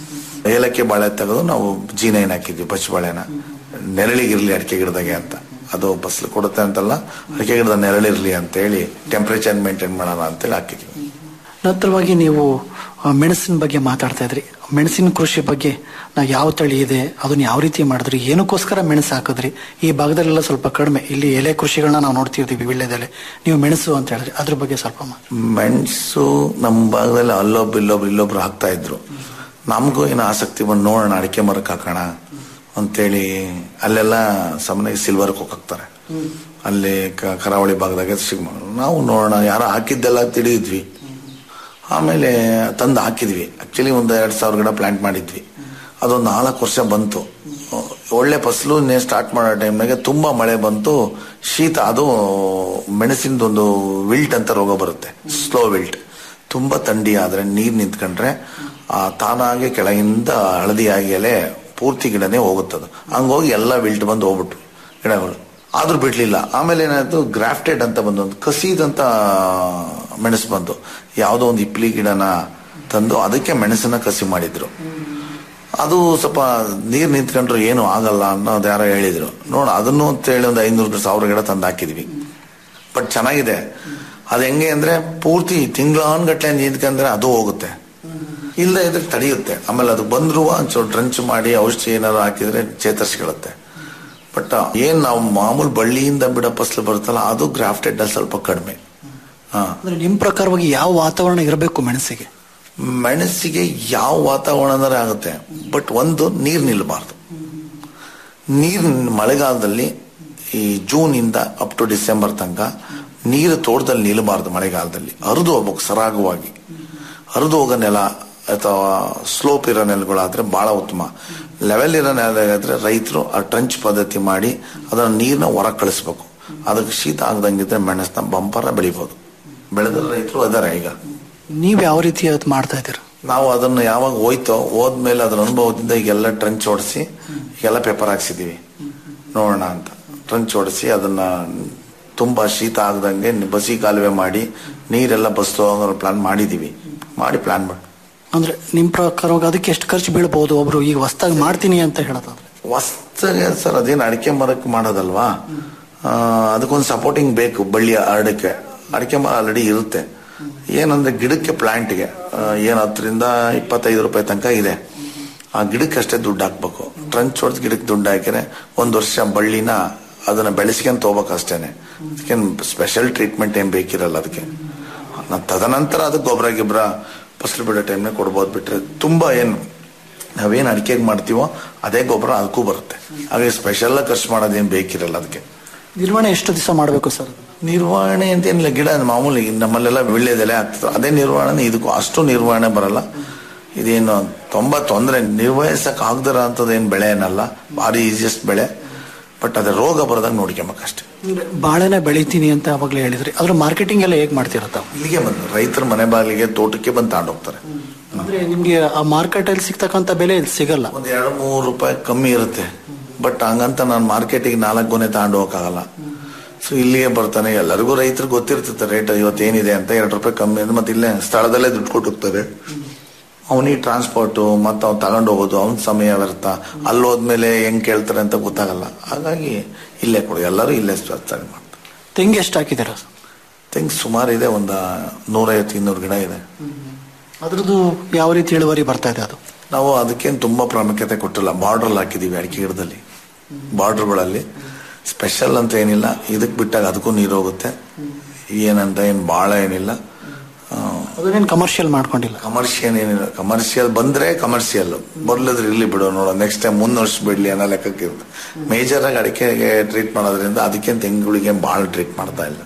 ಏಲಕ್ಕಿ ಬಾಳೆ ತೆಗೆದು ನಾವು ಜೀನೈನ್ ಹಾಕಿದ್ವಿ ಬಚ್ಚ ಬಾಳೆನ ನೆರಳಿಗಿರ್ಲಿ ಅಡಿಕೆ ಗಿಡದಾಗೆ ಅಂತ ಅದು ಫಸಲು ಕೊಡುತ್ತೆ ಅಂತಲ್ಲ ಅಡಿಕೆ ಗಿಡದ ನೆರಳಿರ್ಲಿ ಅಂತ ಹೇಳಿ ಟೆಂಪರೇಚರ್ ಮೇಂಟೈನ್ ಮಾಡೋಣ ಅಂತೇಳಿ ಹಾಕಿದ್ವಿ ನಂತರವಾಗಿ ನೀವು ಆ, ಮೆಣಸಿನ ಬಗ್ಗೆ ಮಾತಾಡ್ತಾ ಇದ್ರಿ ಮೆಣಸಿನ ಕೃಷಿ ಬಗ್ಗೆ ನಾವು ಯಾವ ತಳಿ ಇದೆ ಅದನ್ನ ಯಾವ ರೀತಿ ಮಾಡಿದ್ರಿ ಏನಕ್ಕೋಸ್ಕರ ಮೆಣಸು ಹಾಕಿದ್ರಿ ಈ ಭಾಗದಲ್ಲೆಲ್ಲ ಸ್ವಲ್ಪ ಕಡಿಮೆ ಇಲ್ಲಿ ಎಲೆ ಕೃಷಿಗಳನ್ನ ನಾವು ನೋಡ್ತಿರ್ತೀವಿ ವಿಳ್ಳೆದೆಲೆ ನೀವು ಮೆಣಸು ಅಂತ ಹೇಳಿದ್ರಿ ಅದ್ರ ಬಗ್ಗೆ ಸ್ವಲ್ಪ ಮಾತು ಮೆಣಸು ನಮ್ಮ ಭಾಗದಲ್ಲಿ ಅಲ್ಲೊಬ್ರು ಇಲ್ಲೊಬ್ರು ಇಲ್ಲೊಬ್ರು ಹಾಕ್ತಾ ಇದ್ರು ನಮಗೂ ಏನೋ ಆಸಕ್ತಿ ಬಂದು ನೋಡೋಣ ಅಡಿಕೆ ಮರಕ್ಕೆ ಹಾಕೋಣ ಅಂತೇಳಿ ಅಲ್ಲೆಲ್ಲ ಸಾಮಾನ್ಯವಾಗಿ ಸಿಲ್ವರ್ಗೆ ಹೋಗ್ತಾರೆ ಅಲ್ಲಿ ಕ- ಕರಾವಳಿ ಭಾಗದಾಗ ಸಿಗ್ಮ ನಾವು ನೋಡೋಣ ಯಾರೋ ಹಾಕಿದ್ದೆಲ್ಲ ತಿಳಿದ್ವಿ ಆಮೇಲೆ ತಂದು ಹಾಕಿದ್ವಿ ಆಕ್ಚುಲಿ ಒಂದು ಎರಡು ಸಾವಿರ ಗಿಡ ಪ್ಲಾಂಟ್ ಮಾಡಿದ್ವಿ ಅದೊಂದು ನಾಲ್ಕು ವರ್ಷ ಬಂತು ಒಳ್ಳೆ ಫಸಲು ಸ್ಟಾರ್ಟ್ ಮಾಡೋ ಟೈಮ್ನಾಗೆ ತುಂಬಾ ಮಳೆ ಬಂತು ಶೀತ ಅದು ಮೆಣಸಿನದೊಂದು ವಿಲ್ಟ್ ಅಂತ ರೋಗ ಬರುತ್ತೆ ಸ್ಲೋ ವಿಲ್ಟ್ ತುಂಬಾ ಥಂಡಿ ಆದ್ರೆ ನೀರ್ ನಿಂತ್ಕೊಂಡ್ರೆ ಆ ತಾನಾಗೆ ಕೆಳಗಿಂದ ಹಳದಿಯಾಗಿ ಎಲೆ ಪೂರ್ತಿ ಗಿಡನೇ ಹೋಗುತ್ತದು ಹಂಗೋಗಿ ಎಲ್ಲ ವಿಲ್ಟ್ ಬಂದು ಹೋಗ್ಬಿಟ್ಟು ಗಿಡಗಳು ಆದ್ರೂ ಬಿಡ್ಲಿಲ್ಲ ಆಮೇಲೆ ಏನಾಯ್ತು ಗ್ರಾಫ್ಟೆಡ್ ಅಂತ ಬಂದು ಒಂದು ಕಸೀದಂತ ಮೆಣಸು ಬಂತು ಯಾವುದೋ ಒಂದು ಇಪ್ಲಿ ಗಿಡನ ತಂದು ಅದಕ್ಕೆ ಮೆಣಸನ್ನ ಕಸಿ ಮಾಡಿದ್ರು ಅದು ಸ್ವಲ್ಪ ನೀರ್ ನಿಂತ್ಕೊಂಡ್ರು ಏನು ಆಗಲ್ಲ ಅನ್ನೋದು ಯಾರೋ ಹೇಳಿದ್ರು ನೋಡ ಅದನ್ನು ಅಂತ ಹೇಳಿ ಒಂದು ಐನೂರು ಸಾವಿರ ಗಿಡ ತಂದು ಹಾಕಿದ್ವಿ ಬಟ್ ಚೆನ್ನಾಗಿದೆ ಅದು ಹೆಂಗೆ ಅಂದ್ರೆ ಪೂರ್ತಿ ತಿಂಗಳಾನ್ಗಟ್ಲೆ ನಿಂತ್ಕೊಂಡ್ರೆ ಅದು ಹೋಗುತ್ತೆ ಇಲ್ಲದೆ ಇದ್ರೆ ತಡೆಯುತ್ತೆ ಆಮೇಲೆ ಅದು ಬಂದ್ರು ಒಂಚೂರು ಡ್ರಂಚ್ ಮಾಡಿ ಔಷಧಿ ಏನಾದ್ರು ಹಾಕಿದ್ರೆ ಚೇತರಿಸ್ಕೊಳ್ಳುತ್ತೆ ಬಟ್ ಏನ್ ನಾವು ಮಾಮೂಲು ಬಳ್ಳಿಯಿಂದ ಬಿಡೋ ಫಸಲು ಬರುತ್ತಲ್ಲ ಅದು ಗ್ರಾಫ್ಟೆಡ್ ಅಲ್ಲಿ ಸ್ವಲ್ಪ ಕಡಿಮೆ ಹಾ ಅಂದ್ರೆ ನಿಮ್ ಪ್ರಕಾರವಾಗಿ ಯಾವ ವಾತಾವರಣ ಇರಬೇಕು ಮೆಣಸಿಗೆ ಮೆಣಸಿಗೆ ಯಾವ ವಾತಾವರಣದರೆ ಆಗುತ್ತೆ ಬಟ್ ಒಂದು ನೀರು ನಿಲ್ಲಬಾರ್ದು ನೀರು ಮಳೆಗಾಲದಲ್ಲಿ ಈ ಜೂನ್ ಇಂದ ಅಪ್ ಟು ಡಿಸೆಂಬರ್ ತನಕ ನೀರು ತೋಟದಲ್ಲಿ ನಿಲ್ಲಬಾರ್ದು ಮಳೆಗಾಲದಲ್ಲಿ ಹರಿದು ಹೋಗ್ಬೇಕು ಸರಾಗವಾಗಿ ಹರಿದು ಹೋಗೋ ನೆಲ ಅಥವಾ ಸ್ಲೋಪ್ ಇರೋ ನೆಲಗಳಾದ್ರೆ ಬಹಳ ಉತ್ತಮ ಲೆವೆಲ್ ಇರೋ ನೆಲದಾದ್ರೆ ರೈತರು ಆ ಟ್ರಂಚ್ ಪದ್ಧತಿ ಮಾಡಿ ಅದನ್ನ ನೀರನ್ನ ಹೊರ ಕಳಿಸ್ಬೇಕು ಅದಕ್ಕೆ ಶೀತ ಆಗದಂಗಿದ್ರೆ ಮೆಣಸನ್ನ ಬಂಪರ ಬೆಳಿಬೋದು ಬೆಳೆದ್ರೆ ರೈತರು ಅದಾರೆ ಈಗ ನೀವ್ ಯಾವ ರೀತಿ ಅದು ಮಾಡ್ತಾ ಇದ್ದೀರಾ ನಾವು ಅದನ್ನು ಯಾವಾಗ ಹೋಯ್ತೋ ಹೋದ್ಮೇಲೆ ಅದ್ರ ಅನುಭವದಿಂದ ಈಗೆಲ್ಲ ಟ್ರಂಚ್ ಓಡಿಸಿ ಈಗೆಲ್ಲ ಪೇಪರ್ ಹಾಕ್ಸಿದೀವಿ ನೋಡೋಣ ಅಂತ ಟ್ರಂಚ್ ಓಡಿಸಿ ಅದನ್ನ ತುಂಬಾ ಶೀತ ಆಗದಂಗೆ ಬಸಿ ಕಾಲುವೆ ಮಾಡಿ ನೀರೆಲ್ಲ ಬಸ್ತು ಪ್ಲಾನ್ ಮಾಡಿದೀವಿ ಮಾಡಿ ಪ್ಲಾನ್ ಮಾಡಿ ಅಂದ್ರೆ ನಿಮ್ ಪ್ರಕಾರವಾಗಿ ಅದಕ್ಕೆ ಎಷ್ಟು ಖರ್ಚು ಬೀಳ್ಬಹುದು ಒಬ್ರು ಈಗ ಹೊಸ್ದಾಗಿ ಮಾಡ್ತೀನಿ ಅಂತ ಹೇಳೋದಾದ್ರೆ ಹೊಸ್ದಾಗೆ ಸರ್ ಅದೇನು ಅಡಿಕೆ ಮರಕ್ಕೆ ಮಾಡೋದಲ್ವಾ ಆ, ಅದಕ್ಕೊಂದು ಸಪೋರ್ಟಿಂಗ್ ಬೇಕು ಬಳ್ಳಿ ಹರಡಕ್ಕೆ ಅಡಿಕೆ ಮರ ಆಲ್ರೆಡಿ ಇರುತ್ತೆ ಏನಂದ್ರೆ ಗಿಡಕ್ಕೆ ಪ್ಲಾಂಟ್ಗೆ ಏನು ಹತ್ತರಿಂದ ಇಪ್ಪತ್ತೈದು ರೂಪಾಯಿ ತನಕ ಇದೆ ಆ ಗಿಡಕ್ಕೆ ಅಷ್ಟೇ ದುಡ್ಡು ಹಾಕ್ಬೇಕು ಟ್ರಂಚ್ ಹೊಡೆದು ಗಿಡಕ್ಕೆ ದುಡ್ಡು ಹಾಕಿದ್ರೆ ಒಂದು ವರ್ಷ ಬಳ್ಳಿನ ಅದನ್ನ ಬೆಳೆಸ್ಕೊಂತ ಹೋಗ್ಬೇಕು ಅಷ್ಟೇನೆ ಅದಕ್ಕೇನು ಸ್ಪೆಷಲ್ ಟ್ರೀಟ್ಮೆಂಟ್ ಏನ್ ಬೇಕಿರಲ್ಲ ಅದಕ್ಕೆ ನ- ತದನಂತರ ಅದಕ್ಕೆ ಗೊಬ್ಬರ ಗಿಬ್ಬರ ಫಸಲು ಬಿಡೋ ಟೈಮ್ನಾಗ ಕೊಡ್ಬೋದು ಬಿಟ್ರೆ ತುಂಬಾ ಏನು ನಾವೇನ್ ಅಡಿಕೆಗೆ ಮಾಡ್ತೀವೋ ಅದೇ ಗೊಬ್ಬರ ಅದಕ್ಕೂ ಬರುತ್ತೆ ಹಾಗೆ ಸ್ಪೆಷಲ್ ಖರ್ಚು ಮಾಡೋದೇನು ಬೇಕಿರಲ್ಲ ಅದಕ್ಕೆ ನಿರ್ವಹಣೆ ಎಷ್ಟು ದಿವಸ ಮಾಡಬೇಕು ಸರ್ ನಿರ್ವಹಣೆ ಅಂತ ಏನಿಲ್ಲ ಗಿಡ ಮಾಮೂಲಿ ನಮ್ಮಲ್ಲೆಲ್ಲ ವಿಳ್ಳೆದೆಲೆ ಆಗ್ತದೆ ಅದೇ ನಿರ್ವಹಣೆ ಇದಕ್ಕೂ ಅಷ್ಟು ನಿರ್ವಹಣೆ ಬರಲ್ಲ ಇದೇನು ತುಂಬಾ ತೊಂದರೆ ನಿರ್ವಹಿಸಕ್ ಆಗದಿರ ಅಂತದ್ದು ಏನು ಬೆಳೆ ಏನಲ್ಲ ಭಾರಿ ಈಸಿಯೆಸ್ಟ್ ಬೆಳೆ ಬಟ್ ಅದೇ ರೋಗ ಬರದಂಗೆ ನೋಡ್ಕೊಬೇಕಷ್ಟೇ ಬಾಳೆನ ಬೆಳಿತೀನಿ ಅಂತ ಅವಾಗಲೇ ಹೇಳಿದ್ರಿ ಅದ್ರ ಮಾರ್ಕೆಟಿಂಗ್ ಎಲ್ಲ ಹೇಗ್ ಮಾಡ್ತೀರಾ ತಾವು ಇಲ್ಲಿಗೆ ಬಂದು ರೈತರ ಮನೆ ಬಾಗಿಲಿಗೆ ತೋಟಕ್ಕೆ ಬಂದು ತಗೊಂಡೋಗ್ತಾರೆ ಅಂದ್ರೆ ನಿಮ್ಗೆ ಆ ಮಾರ್ಕೆಟ್ ಅಲ್ಲಿ ಸಿಗ್ತಕ್ಕಂತ ಬೆಲೆ ಇಲ್ಲಿ ಸಿಗಲ್ಲ ಒಂದ್ ಎರಡು ಮೂರು ರೂಪಾಯಿ ಕಮ್ಮಿ ಇರುತ್ತೆ ಬಟ್ ಹಂಗಂತ ನಾನು ಮಾರ್ಕೆಟಿಗೆ ನಾಲ್ಕು ಗೊನೆ ತಗೊಂಡು ಹೋಗಕ್ಕಾಗಲ್ಲ ಸೊ ಇಲ್ಲಿಗೆ ಬರ್ತಾನೆ ಎಲ್ಲರಿಗೂ ರೈತರಿಗೆ ಗೊತ್ತಿರ್ತದೆ ರೇಟ್ ಇವತ್ತೇನಿದೆ ಅಂತ ಎರಡು ರೂಪಾಯಿ ಕಮ್ಮಿ ಅಂದ್ರೆ ಮತ್ತೆ ಇಲ್ಲೇ ಸ್ಥಳದಲ್ಲೇ ದುಡ್ಡು ಕೊಟ್ಟು ಹೋಗ್ತಾರೆ ಅವನಿಗೆ ಟ್ರಾನ್ಸ್ಪೋರ್ಟು ಮತ್ತೆ ಅವ್ನು ತಗೊಂಡು ಹೋಗೋದು ಅವ್ನ ಸಮಯ ವ್ಯರ್ಥ ಅಲ್ಲಿ ಹೋದ್ಮೇಲೆ ಹೆಂಗ್ ಕೇಳ್ತಾರೆ ಅಂತ ಗೊತ್ತಾಗಲ್ಲ ಹಾಗಾಗಿ ಇಲ್ಲೇ ಕೊಡು ಎಲ್ಲರೂ ಇಲ್ಲೇ ಸ್ಟಾರ್ಟ್ ಮಾಡ್ತಾರೆ ತೆಂಗು ಎಷ್ಟು ಹಾಕಿದ್ದೀರಾ ತೆಂಗು ಸುಮಾರು ಇದೆ ಒಂದು ನೂರೈವತ್ತು ಇನ್ನೂರು ಗಿಡ ಇದೆ ಅದ್ರದ್ದು ಯಾವ ರೀತಿ ಇಳುವರಿ ಬರ್ತಾ ಇದೆ ಅದು ನಾವು ಅದಕ್ಕೇನು ತುಂಬಾ ಪ್ರಾಮುಖ್ಯತೆ ಕೊಟ್ಟಿಲ್ಲ ಬಾರ್ಡರ್ ಹಾಕಿದೀವಿ ಅಡಿಕೆ ಗಿಡದಲ್ಲಿ ಬಾರ್ಡರ್ಗಳಲ್ಲಿ ಸ್ಪೆಷಲ್ ಅಂತ ಏನಿಲ್ಲ ಇದಕ್ ಬಿಟ್ಟಾಗ ಅದಕ್ಕೂ ನೀರು ಹೋಗುತ್ತೆ ಏನಂತ ಏನ್ ಬಹಳ ಏನಿಲ್ಲ ಅದನ್ನೇನು ಕಮರ್ಷಿಯಲ್ ಮಾಡ್ಕೊಂಡಿಲ್ಲ ಕಮರ್ಷಿಯಲ್ ಏನಿಲ್ಲ ಕಮರ್ಷಿಯಲ್ ಬಂದ್ರೆ ಕಮರ್ಷಿಯಲ್ ಬರ್ಲಿದ್ರೆ ಇರ್ಲಿ ಬಿಡು ನೋಡೋ ನೆಕ್ಸ್ಟ್ ಟೈಮ್ ಮುಂದ್ ವರ್ಷ ಬಿಡ್ಲಿ ಅನ್ನೋ ಲೆಕ್ಕಕ್ಕೆ ಇರುತ್ತೆ ಮೇಜರ್ ಆಗಿ ಅಡಿಕೆಗೆ ಟ್ರೀಟ್ ಮಾಡೋದ್ರಿಂದ ಅದಕ್ಕೆ ತೆಂಗುಗಳಿಗೆ ಬಹಳ ಟ್ರೀಟ್ ಮಾಡ್ತಾ ಇಲ್ಲ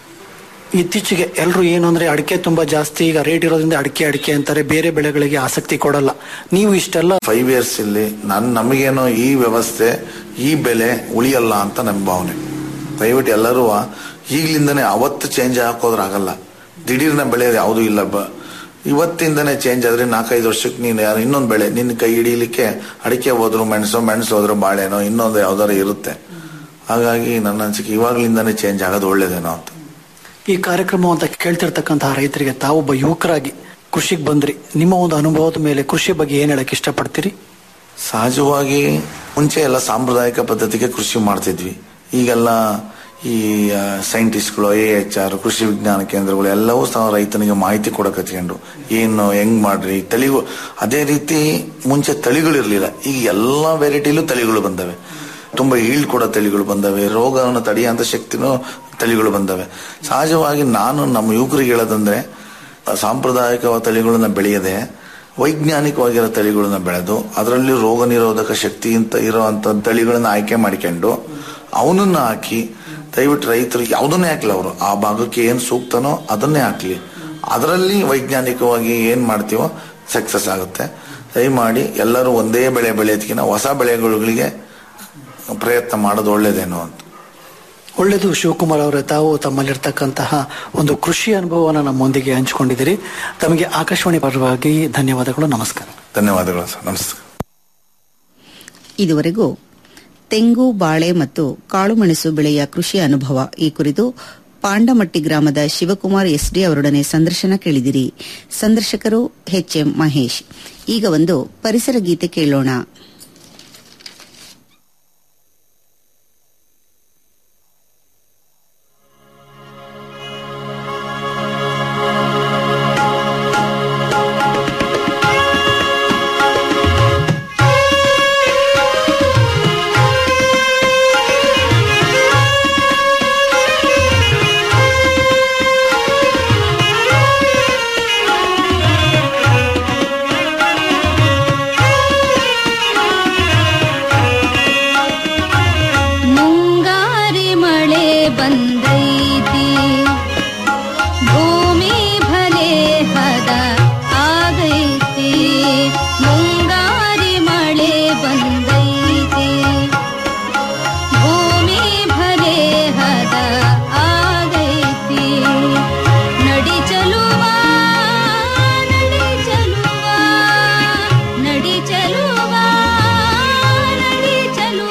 ಇತ್ತೀಚೆಗೆ ಎಲ್ಲರೂ ಏನು ಅಂದ್ರೆ ಅಡಿಕೆ ತುಂಬಾ ಜಾಸ್ತಿ ಈಗ ರೇಟ್ ಇರೋದ್ರಿಂದ ಅಡಿಕೆ ಅಡಿಕೆ ಅಂತಾರೆ ಬೇರೆ ಬೆಳೆಗಳಿಗೆ ಆಸಕ್ತಿ ಕೊಡಲ್ಲ ನೀವು ಇಷ್ಟೆಲ್ಲ ಫೈವ್ ಇಯರ್ಸ್ ಇಲ್ಲಿ ನನ್ ನಮಗೇನೋ ಈ ವ್ಯವಸ್ಥೆ ಈ ಬೆಲೆ ಉಳಿಯಲ್ಲ ಅಂತ ನಮ್ಮ ಭಾವನೆ ದಯವಿಟ್ಟು ಎಲ್ಲರೂ ಈಗ್ಲಿಂದನೇ ಅವತ್ತು ಚೇಂಜ್ ಹಾಕೋದ್ರಾಗಲ್ಲ ದಿಢೀರ್ನ ಬೆಳೆಯೋದು ಯಾವುದೂ ಇಲ್ಲ ಬ ಇವತ್ತಿಂದನೇ ಚೇಂಜ್ ಆದ್ರೆ ನಾಲ್ಕೈದು ವರ್ಷಕ್ಕೆ ನೀನು ಯಾರು ಇನ್ನೊಂದು ಬೆಳೆ ನಿನ್ನ ಕೈ ಹಿಡಿಲಿಕ್ಕೆ ಅಡಿಕೆ ಹೋದ್ರು ಮೆಣಸು ಮೆಣಸು ಹೋದ್ರು ಬಾಳೆನೋ ಇನ್ನೊಂದು ಯಾವ್ದಾರು ಇರುತ್ತೆ ಹಾಗಾಗಿ ನನ್ನ ಅನ್ಸಿಕೆ ಇವಾಗ್ಲಿಂದಾನೇ ಚೇಂಜ್ ಆಗೋದು ಒಳ್ಳೇದೇನೋ ಅಂತ ಈ ಕಾರ್ಯಕ್ರಮ ಅಂತ ಕೇಳ್ತಿರ್ತಕ್ಕಂತಹ ರೈತರಿಗೆ ತಾವೊಬ್ಬ ಯುವಕರಾಗಿ ಕೃಷಿಗೆ ಬಂದ್ರಿ ನಿಮ್ಮ ಒಂದು ಅನುಭವದ ಮೇಲೆ ಕೃಷಿ ಬಗ್ಗೆ ಏನ್ ಹೇಳಕ್ ಇಷ್ಟಪಡ್ತೀರಿ ಸಹಜವಾಗಿ ಮುಂಚೆ ಎಲ್ಲ ಸಾಂಪ್ರದಾಯಿಕ ಪದ್ಧತಿಗೆ ಕೃಷಿ ಮಾಡ್ತಿದ್ವಿ ಈಗೆಲ್ಲ ಈ ಸೈಂಟಿಸ್ಟ್ಗಳು ಐ ಎಚ್ ಆರ್ ಕೃಷಿ ವಿಜ್ಞಾನ ಕೇಂದ್ರಗಳು ಎಲ್ಲವೂ ಸಹ ರೈತನಿಗೆ ಮಾಹಿತಿ ಕೊಡಕತ್ಕೊಂಡು ಏನು ಹೆಂಗ್ ಮಾಡ್ರಿ ತಳಿಗಳು ಅದೇ ರೀತಿ ಮುಂಚೆ ತಳಿಗಳಿರ್ಲಿಲ್ಲ ಈಗ ಎಲ್ಲಾ ವೆರೈಟಿಲೂ ತಳಿಗಳು ಬಂದವೆ ತುಂಬಾ ಈಳ್ ಕೊಡೋ ತಳಿಗಳು ಬಂದವೆ ರೋಗವನ್ನು ತಡೆಯುವಂತ ಶಕ್ತಿನೂ ತಳಿಗಳು ಬಂದವೆ ಸಹಜವಾಗಿ ನಾನು ನಮ್ಮ ಯುವಕರಿಗೆ ಹೇಳೋದಂದ್ರೆ ಸಾಂಪ್ರದಾಯಿಕ ತಳಿಗಳನ್ನ ಬೆಳೆಯದೆ ವೈಜ್ಞಾನಿಕವಾಗಿರೋ ತಳಿಗಳನ್ನ ಬೆಳೆದು ಅದರಲ್ಲಿ ರೋಗ ನಿರೋಧಕ ಶಕ್ತಿ ಅಂತ ಇರುವಂತ ತಳಿಗಳನ್ನ ಆಯ್ಕೆ ಮಾಡಿಕೊಂಡು ಅವನನ್ನ ಹಾಕಿ ದಯವಿಟ್ಟು ರೈತರು ಯಾವುದನ್ನೇ ಹಾಕ್ಲಿ ಅವರು ಆ ಭಾಗಕ್ಕೆ ಏನ್ ಸೂಕ್ತನೋ ಅದನ್ನೇ ಹಾಕ್ಲಿ ಅದರಲ್ಲಿ ವೈಜ್ಞಾನಿಕವಾಗಿ ಏನ್ ಮಾಡ್ತೀವೋ ಸಕ್ಸಸ್ ಆಗುತ್ತೆ ದಯಮಾಡಿ ಎಲ್ಲರೂ ಒಂದೇ ಬೆಳೆ ಬೆಳೆಯೋದಕ್ಕಿಂತ ಹೊಸ ಬೆಳೆಗಳಿಗೆ ಪ್ರಯತ್ನ ಮಾಡೋದು ಒಳ್ಳೇದೇನೋ ಅಂತ ಒಳ್ಳೆಯದು ಶಿವಕುಮಾರ್ ಅವರೇ ತಾವು ತಮ್ಮಲ್ಲಿರ್ತಕ್ಕಂತಹ ಒಂದು ಕೃಷಿ ಅನುಭವವನ್ನು ನಮ್ಮೊಂದಿಗೆ ಹಂಚಿಕೊಂಡಿದ್ದೀರಿ ತಮಗೆ ಆಕಾಶವಾಣಿ ಪರವಾಗಿ ಧನ್ಯವಾದಗಳು ನಮಸ್ಕಾರ ಧನ್ಯವಾದಗಳು ಸರ್ ನಮಸ್ಕಾರ ಇದುವರೆಗೂ ತೆಂಗು ಬಾಳೆ ಮತ್ತು ಕಾಳುಮೆಣಸು ಬೆಳೆಯ ಕೃಷಿ ಅನುಭವ ಈ ಕುರಿತು ಪಾಂಡಮಟ್ಟಿ ಗ್ರಾಮದ ಶಿವಕುಮಾರ್ ಎಸ್ಡಿ ಅವರೊಡನೆ ಸಂದರ್ಶನ ಕೇಳಿದಿರಿ ಸಂದರ್ಶಕರು ಎಚ್ಎಂ ಮಹೇಶ್ ಈಗ ಒಂದು ಪರಿಸರ ಗೀತೆ ಕೇಳೋಣ ಮುಂಗಾರಿ ಮಳೆ ಬಂದೈತಿ ಭೂಮಿ ಭಲೆ ಹದ ಆಗೈತಿ ಮುಂಗಾರಿ ಮಳೆ ಬಂದೈತಿ ಭೂಮಿ ಭಲೆ ಹದ ಆಗೈತಿ ನಡಿ ಚಲುವ ನಡಿ ಚಲುವ ನಡಿ ಚಲುವ ನಡಿ ಚಲುವ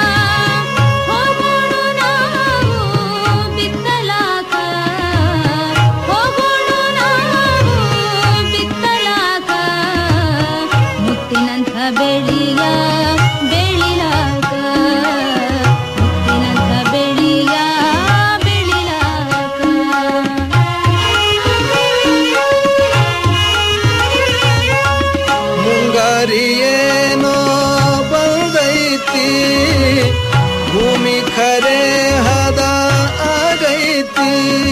ಹೋಗೋಣ ನಾವು ಬಿತ್ತಲಾಕ ಹೋಗೋಣ ನಾವು ಬಿತ್ತಲಾಕ ಮುತ್ತಿನಂಥ ಬೆಳಿಯ ಬೆಳಿಲಾಕ ಮುತ್ತಿನಂಥ ಬೆಳಿಯ ಮುಂಗಾರಿಯೇನೋ ಬಂದೈತಿ ಭೂಮಿ ಖರೆ ಹದ ಆಗೈತಿ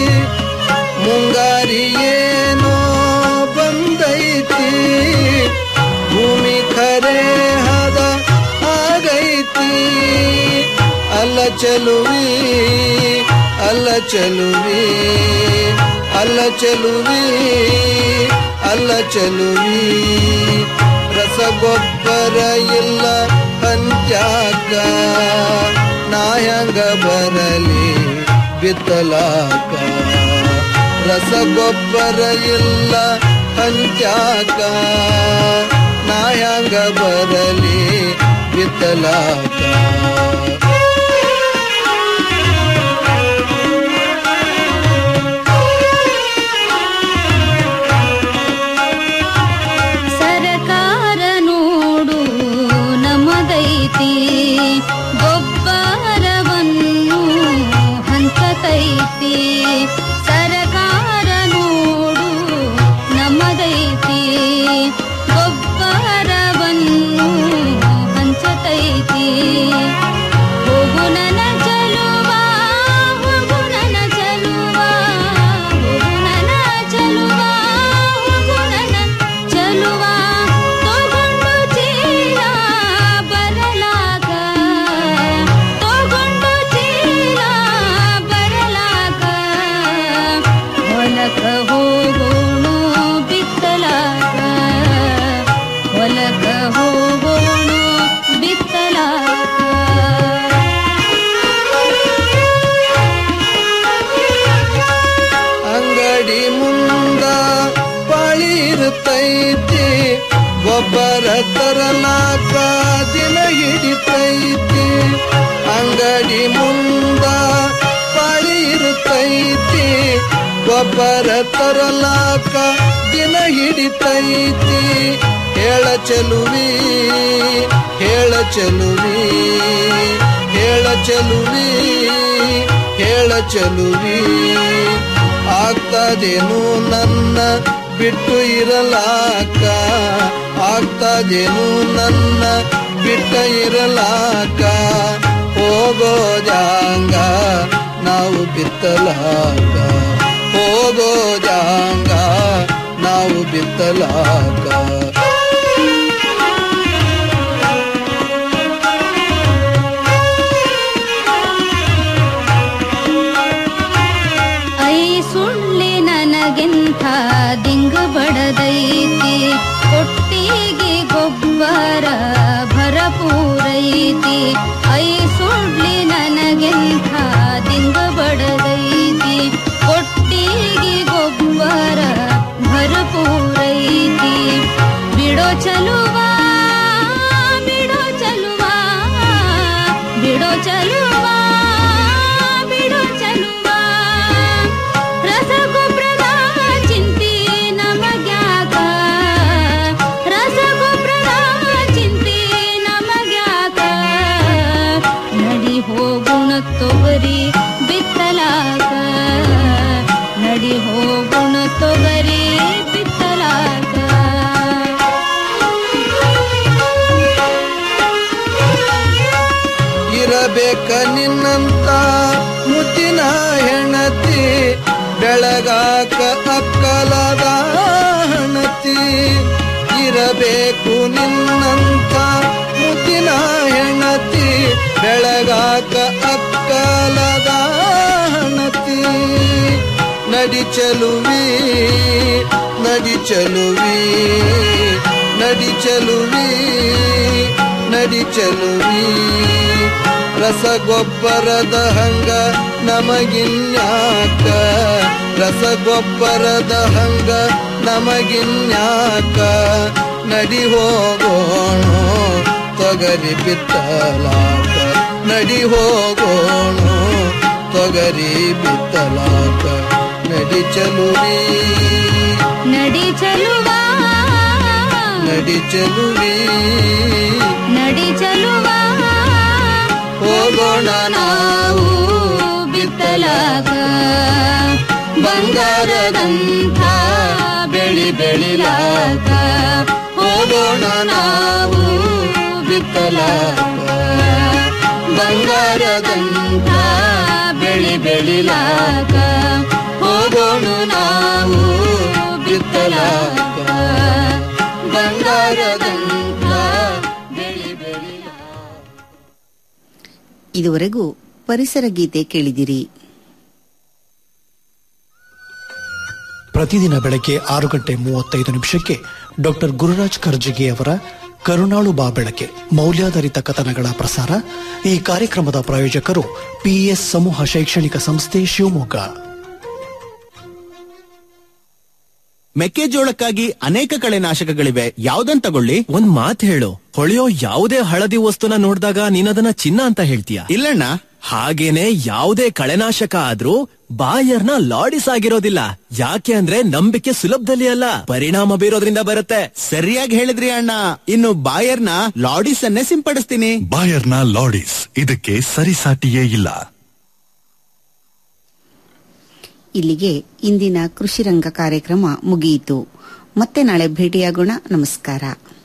ಮುಂಗಾರಿಯೇನೋ ಬಂದೈತಿ ಭೂಮಿ ಖರೆ ಹದ ಆಗೈತಿ ಅಲ್ಲ ಚಲುವಿ ಅಲ್ಲ ಚಲುವಿ ಅಲ್ಲ ಚಲುವಿ ಅಲ್ಲ ಚಲುವಿ ರಸಗೊಬ್ಬರ ಇಲ್ಲ ಪಂಚಾಕ ನಾಯಂಗ ಬರಲಿ ಬಿತ್ತಲಾಕ ರಸಗೊಬ್ಬರ ಇಲ್ಲ ಪಂಚಾಕ ನಾಯಂಗ ಬರಲಿ ಬಿತ್ತಲಾಕ ಸರಕಾರ ನೋಡು ನಮದೈತಿ ಗೊಬ್ಬರವನ್ನು ಹಂಚತೈತಿ ಸರಕಾರ ನೋಡು ನಮದೈತಿ ಗೊಬ್ಬರವನ್ನು ಹಂಚತೈತಿ ಹೋಗು ನನ್ನ ಚಲುವ ಹೋಗು ನನ್ನ ಚಲುವ ಹೋಗು ನನ್ನ ಚಲುವ ಹೋಗು ನನ್ನ ಚಲುವ ತಗೊಂಡು ಚೀಲ ಬರಲಾಕ ತಗೊಂಡು ಚೀಲ ಬರಲಾಕ ಹೊಲಕ ಹೋಗೋಣ ಬಿತ್ತಲಾಕ ಹೊಲಕ ಹೋಗೋಣ ಬಿತ್ತಲಾಕ ಅಂಗಡಿ ಮುಂದ ಪಾಳಿ ಇರುತ್ತೈತಿ ಗೊಬ್ಬರ ತರಲಾಕ ದಿನ ಹಿಡಿತೈತಿ ಅಂಗಡಿ ಮುಂದ ಪಾಳಿ ಇರುತ್ತೈತಿ ಗೊಬ್ಬರ ತರಲಾಕ ದಿನ ಹಿಡಿತೈತಿ ಹೇಳ ಚೆಲುವಿ ಹೇಳ ಚೆಲುವಿ ಹೇಳ ಚೆಲುವಿ ಹೇಳ ಚೆಲುವಿ ಆಗ್ತದೇನು ನನ್ನ ಬಿಟ್ಟು ಇರಲಾಕ ಆಗ್ತದೇನು ನನ್ನ ಬಿಟ್ಟ ಇರಲಾಕ ಹೋಗೋ ಜಾಂಗ ನಾವು ಬಿತ್ತಲಾಕ ಹೋಗೋ ಜಾಂಗ ನಾವು ಬಿತ್ತಲಾಕ ಐ ಸುಳ್ಳಿ ನನಗೆಂಥ ದಿಂಗು ಬಡದೈತಿ ಕೊಟ್ಟಿಗೆ ಗೊಬ್ಬರ ಭರಪೂರೈತಿ ಐ ಸುಳ್ಳಿ ನನಗೆಂಥ ದಿಂಗು ಬಡದೈತಿ ಕೊಟ್ಟಿಗೆ ಗೊಬ್ಬರ ಭರಪೂರೈತಿ ಬಿಡೋ ಚಲುವ ಬಿಡೋ ಚಲುವ ಬಿಡೋ ಚಲುವ ಬಿಡೋ ಚಲುವ ರಸಗೊಬ್ಬರದ ಚಿಂತೆ ನಮಗ್ಯಾಕ ರಸಗೊಬ್ಬರದ ಚಿಂತೆ ನಮಗ್ಯಾಕ ನಡಿ ಹೋಗುಣ ತೊಗರಿ ಬಿತ್ತಲಾಕ ನಡಿ ಹೋಗುಣ ತೊಗರಿ ಬಿತ್ತಲಾಕ ಇರಬೇಕ ನಿನ್ನಂತ ಮುದ್ದಿನ ಹೆಣತಿ ಬೆಳಗಾಕ ಅಕ್ಕಲದ ಹಣತಿ ಇರಬೇಕು ನಿನ್ನಂತ ಮುದ್ದಿನ ಹೆಣತಿ ಬೆಳಗಾಕ ಅಕ್ಕಲದ ಹಣತಿ ನಡಿ ಚಲುವಿ ನಡಿ ಚಲುವಿ ನಡಿ ಚಲುವಿ ನಡಿ ಚಲುವಿ ರಸಗೊಬ್ಬರದ ಹಂಗ ನಮಗಿನ್ಯಾಕ ರಸಗೊಬ್ಬರದ ಹಂಗ ನಮಗಿನ್ಯಾಕ ನಡಿ ಹೋಗೋಣ ತೊಗರಿ ಬಿತ್ತಲಾಕ ನಡಿ ಹೋಗೋಣ ತೊಗರಿ ಬಿತ್ತಲಾಕ ನಡಿ ಚಲುವಿ ನಡಿ ಚಲುವ ನಡಿ ಚಲುವಿ ನಡಿ ಚಲುವ ಹೋಗೋಣ ನಾವು ಬಿತ್ತಲಾಗ ಬಂಗಾರದಂಥ ಬೆಳಿ ಬೆಳಿಲಾಗ ಹೋಗೋಣ ನಾವು ಬಿತ್ತಲಾಗ ಬಂಗಾರದಂಥ ಬೆಳಿ ಬೆಳಿಲಾಗ ಹೋಗೋಣ ನಾವು ಬಿತ್ತಲಾಗ ಬಂಗಾರದಂಥ ಬೆಳಿ ಬೆಳಿಲಾಗ ಇದುವರೆಗೂ ಪರಿಸರ ಗೀತೆ ಕೇಳಿದಿರಿ ಪ್ರತಿದಿನ ಬೆಳಗ್ಗೆ ಆರು ಗಂಟೆ ಮೂವತ್ತೈದು ನಿಮಿಷಕ್ಕೆ ಡಾಕ್ಟರ್ ಗುರುರಾಜ್ ಕರ್ಜಗಿ ಅವರ ಕರುಣಾಳು ಬಾ ಬೆಳಕೆ ಮೌಲ್ಯಾಧಾರಿತ ಕಥನಗಳ ಪ್ರಸಾರ ಈ ಕಾರ್ಯಕ್ರಮದ ಪ್ರಾಯೋಜಕರು ಪಿಎಸ್ ಸಮೂಹ ಶೈಕ್ಷಣಿಕ ಸಂಸ್ಥೆ ಶಿವಮೊಗ್ಗ ಮೆಕ್ಕೆಜೋಳಕ್ಕಾಗಿ ಅನೇಕ ಕಳೆನಾಶಕಗಳಿವೆ ಯಾವ್ದನ್ ತಗೊಳ್ಳಿ ಒಂದ್ ಮಾತ್ ಹೇಳು ಹೊಳೆಯೋ ಯಾವುದೇ ಹಳದಿ ವಸ್ತುನ ನೋಡಿದಾಗ ನೀನದನ್ನ ಚಿನ್ನ ಅಂತ ಹೇಳ್ತೀಯ ಇಲ್ಲಣ್ಣ ಹಾಗೇನೆ ಯಾವುದೇ ಕಳೆನಾಶಕ ಆದ್ರೂ ಬಾಯರ್ನ ಲಾಡಿಸ್ ಆಗಿರೋದಿಲ್ಲ ಯಾಕೆ ಅಂದ್ರೆ ನಂಬಿಕೆ ಸುಲಭದಲ್ಲಿ ಅಲ್ಲ ಪರಿಣಾಮ ಬೀರೋದ್ರಿಂದ ಬರುತ್ತೆ ಸರಿಯಾಗಿ ಹೇಳಿದ್ರಿ ಅಣ್ಣ ಇನ್ನು ಬಾಯರ್ನ ಲಾಡಿಸ್ ಅನ್ನೇ ಸಿಂಪಡಿಸ್ತೀನಿ ಬಾಯರ್ನ ಲಾಡಿಸ್ ಇದಕ್ಕೆ ಸರಿಸಾಟಿಯೇ ಇಲ್ಲ ಇಲ್ಲಿಗೆ ಇಂದಿನ ಕೃಷಿ ರಂಗ ಕಾರ್ಯಕ್ರಮ ಮುಗಿಯಿತು ಮತ್ತೆ ನಾಳೆ ಭೇಟಿಯಾಗೋಣ ನಮಸ್ಕಾರ